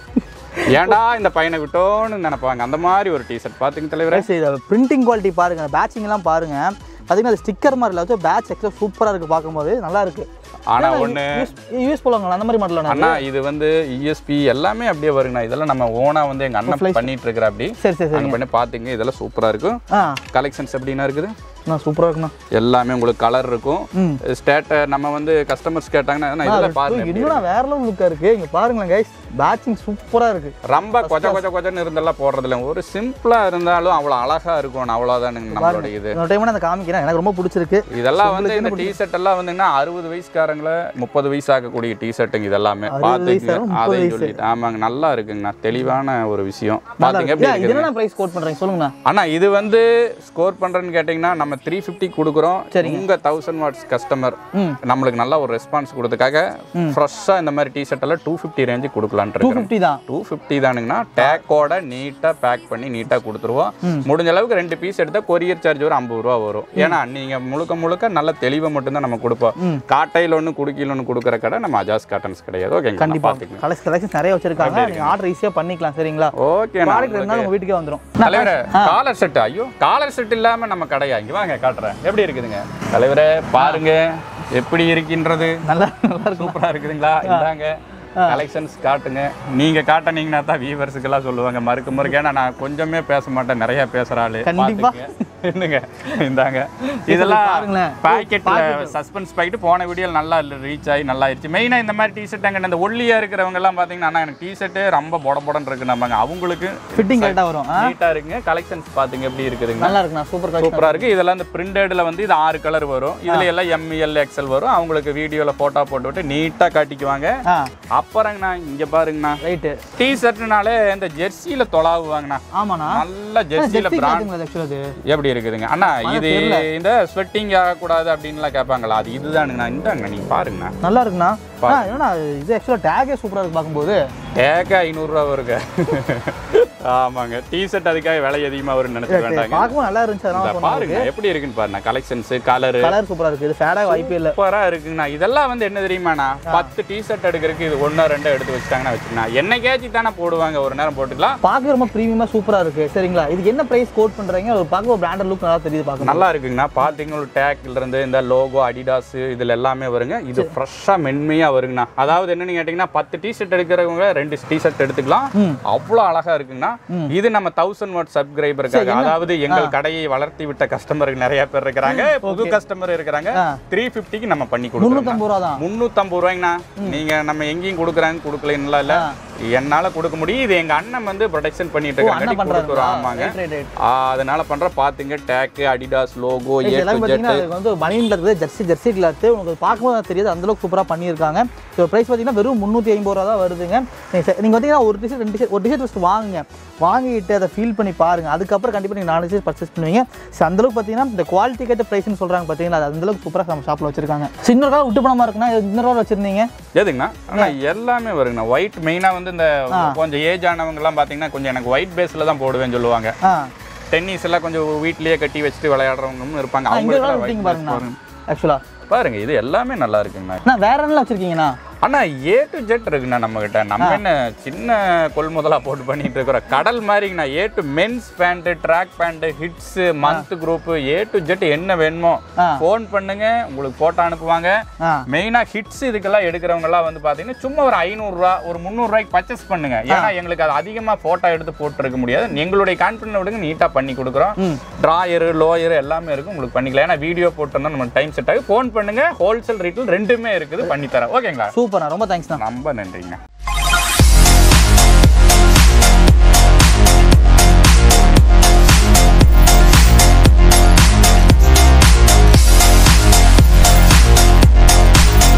ஏன்டா இந்த பையனை விட்டோன்னு நினைப்பாங்க அந்த மாதிரி ஒரு டிஷர்ட் பாத்துங்க தலைவரே சரி பிரிண்டிங் குவாலிட்டி பாருங்க பேட்சிங் எல்லாம் பாருங்க பார்த்தீங்கன்னா அது ஸ்டிக்கர் மாதிரி இல்லாத பேட்ச் எக்ஸ்ட்ரா சூப்பராக இருக்கு பார்க்கும்போது நல்லா இருக்கு ஆனா ஒண்ணு யூஸ் போலாங்களா அந்த மாதிரி மாடல் அண்ணா இது வந்து இஎஸ்பி எல்லாமே அப்படியே வருங்கண்ணா இதெல்லாம் நம்ம ஓனா வந்து எங்க அண்ணன் பண்ணிட்டு இருக்கிற அப்படி சரி சரி சரி அங்க பண்ணி பாத்துங்க இதெல்லாம் சூப்பரா இருக்கும் ஆ கலெக்ஷன்ஸ் எப்படின்னா இருக்குது நான் சூப்பராக இருக்குண்ணா எல்லாமே உங்களுக்கு கலர் இருக்கும் ம் ஸ்டேட்ட நம்ம வந்து கஸ்டமர்ஸ் கேட்டாங்கன்னா "அண்ணா, இதெல்லாம் பாருங்க எப்படி இன்னும் வேற லெவல் லுக்காக இருக்கு இங்க பாருங்களேன் கைஸ் பேட்சிங் சூப்பராக இருக்கு ரொம்ப கொச்ச கொச்ச கொச்சன்னு இருந்தெல்லாம் போடுறது இல்லை ஒரு சிம்பிளா இருந்தாலும் அவ்வளவு அழகா இருக்கும் அவ்வளவுதானுங்க நம்மளோட இது இந்த டைம் நான் காமிக்கிறேன் எனக்கு ரொம்ப பிடிச்சிருக்கு இதெல்லாம் வந்து இந்த டி ஷர்ட் எல்லாம் வந்துங்கன்னா அறுபது வயசுக்காரங்கள முப்பது வயசு ஆகக்கூடிய டி ஷர்ட்டுங்க இதெல்லாமே பாத்துங்க வயசாகும், முப்பது அதையும் வயசு. சொல்லிட்டு ஆமாங்க நல்லா இருக்குங்கண்ணா தெளிவான ஒரு விஷயம் நல்லா பாத்துங்க இருக்கு எப்படி ஏன், இது இருக்குது என்ன ப்ரைஸ் கோட் பண்றீங்க சொல்லுங்கண்ணா ஆனா இது வந்து ஸ்கோர் பண்றேன்னு கேட்டிங்கன்னா நம்ம நம்ம த்ரீ ஃபிஃப்டி கொடுக்குறோம் உங்க தௌசண்ட் வாட்ஸ் கஸ்டமர் ம். நம்மளுக்கு நல்ல ஒரு ரெஸ்பான்ஸ் கொடுத்ததுக்காக ஃப்ரெஷ்ஷாக இந்த மாதிரி டிஷர்ட் எல்லாம் டூ ஃபிஃப்டி ரேஞ்சு கொடுக்கலான்ட்டு டூ இருக்கிறோம் ஃபிஃப்டி தான் டூ ஃபிஃப்டி தானுங்கண்ணா டேக்கோட நீட்டாக பேக் பண்ணி நீட்டாக கொடுத்துருவோம் முடிஞ்ச அளவுக்கு ரெண்டு பீஸ் எடுத்தால் கொரியர் சார்ஜ் ஒரு ஐம்பது ரூபா வரும் ஏன்னா நீங்கள் முழுக்க முழுக்க நல்ல தெளிவை மட்டும்தான் நம்ம கொடுப்போம் காட்டையில் ஒன்று குடுக்கியில் ஒன்று கொடுக்குற கடை நம்ம அஜாஸ் காட்டன்ஸ் கிடையாது ஓகேங்களா கண்டிப்பா பார்த்துக்கலாம் கலெக்ஷன் கலெக்ஷன்ஸ் நிறைய வச்சிருக்காங்க நீங்க ஆர்டர் ஈஸியா பண்ணிக்கலாம் சரிங்களா ஓகே ப்ராடக்ட் இருந்தாலும் உங்க வீட்டுக்கே வந்துரும் தலைவரே காலர் செட் ஐயோ காலர் செட் இல்லாம நம்ம கடையா இங்க வாங்க காட்டுறேன் எப்படி இருக்குதுங்க தலைவரே பாருங்க எப்படி இருக்கின்றது நல்லா நல்லா இருக்கும் சூப்பரா இருக்குதுங்களா இந்தாங்க கலெக்ஷன்ஸ் காட்டுங்க நீங்க காட்டினீங்கன்னா தான் வியூவர்ஸுக்கெல்லாம் சொல்லுவாங்க மறுக்க மறுக்க ஏன்னா நான் கொஞ்சமே பேச மாட்டேன் நிறைய பேசுற ஆளு கண்டிப்பா. பாத்துக்க. என்னங்க இந்தாங்க இதெல்லாம் பாருங்களேன். பாக்கெட்ல சஸ்பென்ஸ் பாக்கெட் போன வீடியோ நல்லா ரீச் ஆகி நல்லா ஆயிடுச்சு மெயினா இந்த மாதிரி டிஷர்ட் அங்க இந்த ஒல்லியா இருக்கிறவங்க எல்லாம் பாத்தீங்கன்னா அண்ணா, எனக்கு டிஷர்ட் ரொம்ப பொட பொடன்னு இருக்கு நம்ம அவங்களுக்கு ஃபிட்டிங் கரெக்டா வரும் ஆ? நீட்டா இருக்குங்க கலெக்ஷன்ஸ் பாத்துங்க எப்படி இருக்குதுங்க நல்லா இருக்குண்ணா சூப்பர் கலெக்ஷன் சூப்பரா இருக்கு இதெல்லாம் இந்த பிரிண்டட்ல வந்து இது ஆறு கலர் வரும் இதுல எல்லாம் எம்இஎல் எக்ஸல் வரும் அவங்களுக்கு வீடியோல போட்டோ போட்டு விட்டு நீட்டா காட்டிக்குவாங்க ஆ அப்புறங்கண்ணா இங்க பாருங்கண்ணா ரைட்டு டி ஷர்ட்னாலே இந்த ஜெர்சியில தொலாவுவாங்கண்ணா ஆமாண்ணா நல்ல ஜெர்சியில ஜெர்சி பிராண்ட் காட்டுங்களா ஆக்சுவலாக அது எப்படி இருக்குதுங்க அண்ணா இது இந்த ஸ்வெட்டிங் ஆகக்கூடாது அப்படின்லாம் கேட்பாங்களா அது இதுதானுங்கண்ணா இந்தாங்க நீங்க பாருங்கண்ணா நல்லா இருக்குண்ணா ஆ என்னண்ணா இது ஆக்சுவலாக டேகே சூப்பரா இருக்கு பார்க்கும்போது ஏக்க ஐநூறுரூவா வருங்க ஆமாங்க டி ஷர்ட் அதுக்காக விலை அதிகமா வரும்னு நினைச்சு வேண்டாங்க பார்க்கவும் நல்லா இருந்துச்சு இந்த அதனால பாருங்க எப்படி இருக்குன்னு பாருங்க கலெக்ஷன்ஸ் கலரு கலர் சூப்பரா இருக்கு இது ஃபேடாக வாய்ப்பே இல்லை சூப்பரா இருக்குங்கண்ணா இதெல்லாம் வந்து என்ன தெரியுமாண்ணா பத்து டி ஷர்ட் எடுக்கிறதுக்கு இது ஒன்றோ ரெண்டோ எடுத்து வச்சுட்டாங்கன்னா வச்சுக்கண்ணா என்னைக்காச்சும் தானே போடுவாங்க ஒரு நேரம் போட்டுக்கலாம் பார்க்க ரொம்ப ப்ரீமியமாக சூப்பரா இருக்கு சரிங்களா இதுக்கு என்ன பிரைஸ் கோட் பண்றீங்க ஒரு பார்க்க பிராண்டட் லுக் நல்லா தெரியுது பார்க்க நல்லா இருக்குங்கண்ணா பார்த்தீங்கன்னா ஒரு டேக்ல இருந்து இந்த லோகோ அடிடாஸ் இதுல எல்லாமே வருங்க இது ஃப்ரெஷ்ஷாக மென்மையா வருங்கண்ணா அதாவது என்னன்னு கேட்டிங்கன்னா பத்து டி ஷர்ட் எடுக்கிறவங்க ரெண்டு டி ஷர்ட் எடுத்துக்கலாம் அவ்வளோ அழகா இருக்குங்கண்ணா இது நம்ம தௌசண்ட் வாட் சப்ஸ்கிரைபருக்காக அதாவது எங்கள் கடையை வளர்த்தி விட்ட கஸ்டமருக்கு நிறைய பேர் இருக்கிறாங்க புது கஸ்டமர் இருக்கிறாங்க ஆ. த்ரீ ஃபிஃப்டிக்கு நம்ம பண்ணி கொடுக்குறோம் முந்நூற்றம்பது ரூபா தான் முந்நூற்றம்பது ரூபாய்ங்கண்ணா நீங்க நம்ம எங்கேயும் கொடுக்குறாங்க கொடுக்கலன்னா இல்ல என்னால கொடுக்க முடியும் இது எங்க அண்ணன் வந்து ப்ரொடெக்ஷன் பண்ணிட்டு ஓ இருக்காங்க அண்ணா பண்றாங்க கொடுக்குறோம் ஆமாங்க ரைட் ரைட் ரைட் ஆ, அதனால பண்ற பாத்துங்க டேக் அடிடாஸ் லோகோ ஏ இதெல்லாம் டு பார்த்தீங்கன்னா அதுக்கு வந்து பனியன்ல இருக்குது ஜெர்சி ஜெர்சி கிளாத்து உங்களுக்கு பார்க்கும்போது அது தெரியாது அந்த அளவுக்கு சூப்பராக பண்ணியிருக்காங்க ஸோ ப்ரைஸ் பார்த்தீங்கன்னா வெறும் முந்நூற்றி ஐம்பது ரூபா தான் வருதுங்க நீங்கள் பார்த்தீங்கன்னா ஒரு டிஷர்ட் ரெண்டு டிஷர்ட் ஒரு டிஷர்ட் ஃபஸ்ட் வாங்குங்க வாங்கிட்டு அதை ஃபீல் பண்ணி பாருங்க அதுக்கப்புறம் கண்டிப்பாக நீங்கள் நாலு டிஷர்ட் பர்ச்சேஸ் பண்ணுவீங்க ஸோ அந்தளவுக்கு பார்த்தீங்கன்னா இந்த குவாலிட்டி கேட்ட ப்ரைஸ்னு சொல்கிறாங்க பார்த்தீங்களா அது அந்தளவுக்கு சூப்பராக நம்ம ஷாப்பில் வச்சிருக்காங்க ஸோ இன்னொரு காலம் விட்டு பணமாக இருக்குன்னா இது இன்னொரு காலம் வச்சிருந்தீங்க எதுங்கண்ணா ஆனா எல்லாமே வருங்கண்ணா ஒயிட் மெயினா வந்து இந்த கொஞ்சம் ஏஜ் ஆனவங்க எல்லாம் பாத்தீங்கன்னா கொஞ்சம் எனக்கு ஒயிட் பேஸ்ல தான் போடுவேன்னு சொல்லுவாங்க ஆ டென்னிஸ் எல்லாம் கொஞ்சம் வீட்லயே கட்டி வச்சுட்டு விளையாடுறவங்களும் இருப்பாங்க இங்கே காலம் அவங்க விட்டீங்க பாருங்கண்ணா ஆக்சுவலாக பாருங்க இது எல்லாமே நல்லா இருக்குங்கண்ணா அண்ணா வேற என்ன வச்சிருக்கீங்கண்ணா அண்ணா ஏ டு ஜெட் இருக்குண்ணா நம்ம கிட்ட நம்ம என்ன சின்ன கொள்முதலா போட்டு பண்ணிட்டு இருக்கிறோம் கடல் மாதிரிங்கண்ணா A to men's pant track pant hits month group A to Z என்ன வேணுமோ ஆ. ஃபோன் பண்ணுங்க உங்களுக்கு போட்டோ அனுப்புவாங்க ஆ மெயினா ஹிட்ஸ் இதுக்கெல்லாம் எடுக்கிறவங்க எல்லாம் வந்து பாத்தீங்கன்னா சும்மா ஒரு ஐநூறுரூவா ஒரு முந்நூறுரூவாய்க்கு பர்ச்சேஸ் பண்ணுங்க ஏன்னா எங்களுக்கு அது அதிகமா போட்டோ எடுத்து போட்டுருக்க முடியாது எங்களுடைய கான்ஃபிடன்ட் விடுங்க நீட்டா பண்ணி கொடுக்குறோம் ம். ட்ராயரு லோயர் எல்லாமே இருக்கு உங்களுக்கு பண்ணிக்கலாம் ஏன்னா வீடியோ போட்டோம்னா நம்ம டைம் செட் ஆகி ஃபோன் பண்ணுங்க ஹோல்சேல் ரீட்டில் ரெண்டுமே இருக்குது பண்ணி தரேன் ஓகேங்களா சூப்பர்ண்ணா ரொம்ப தேங்க்ஸ்ண்ணா ரொம்ப நன்றிங்க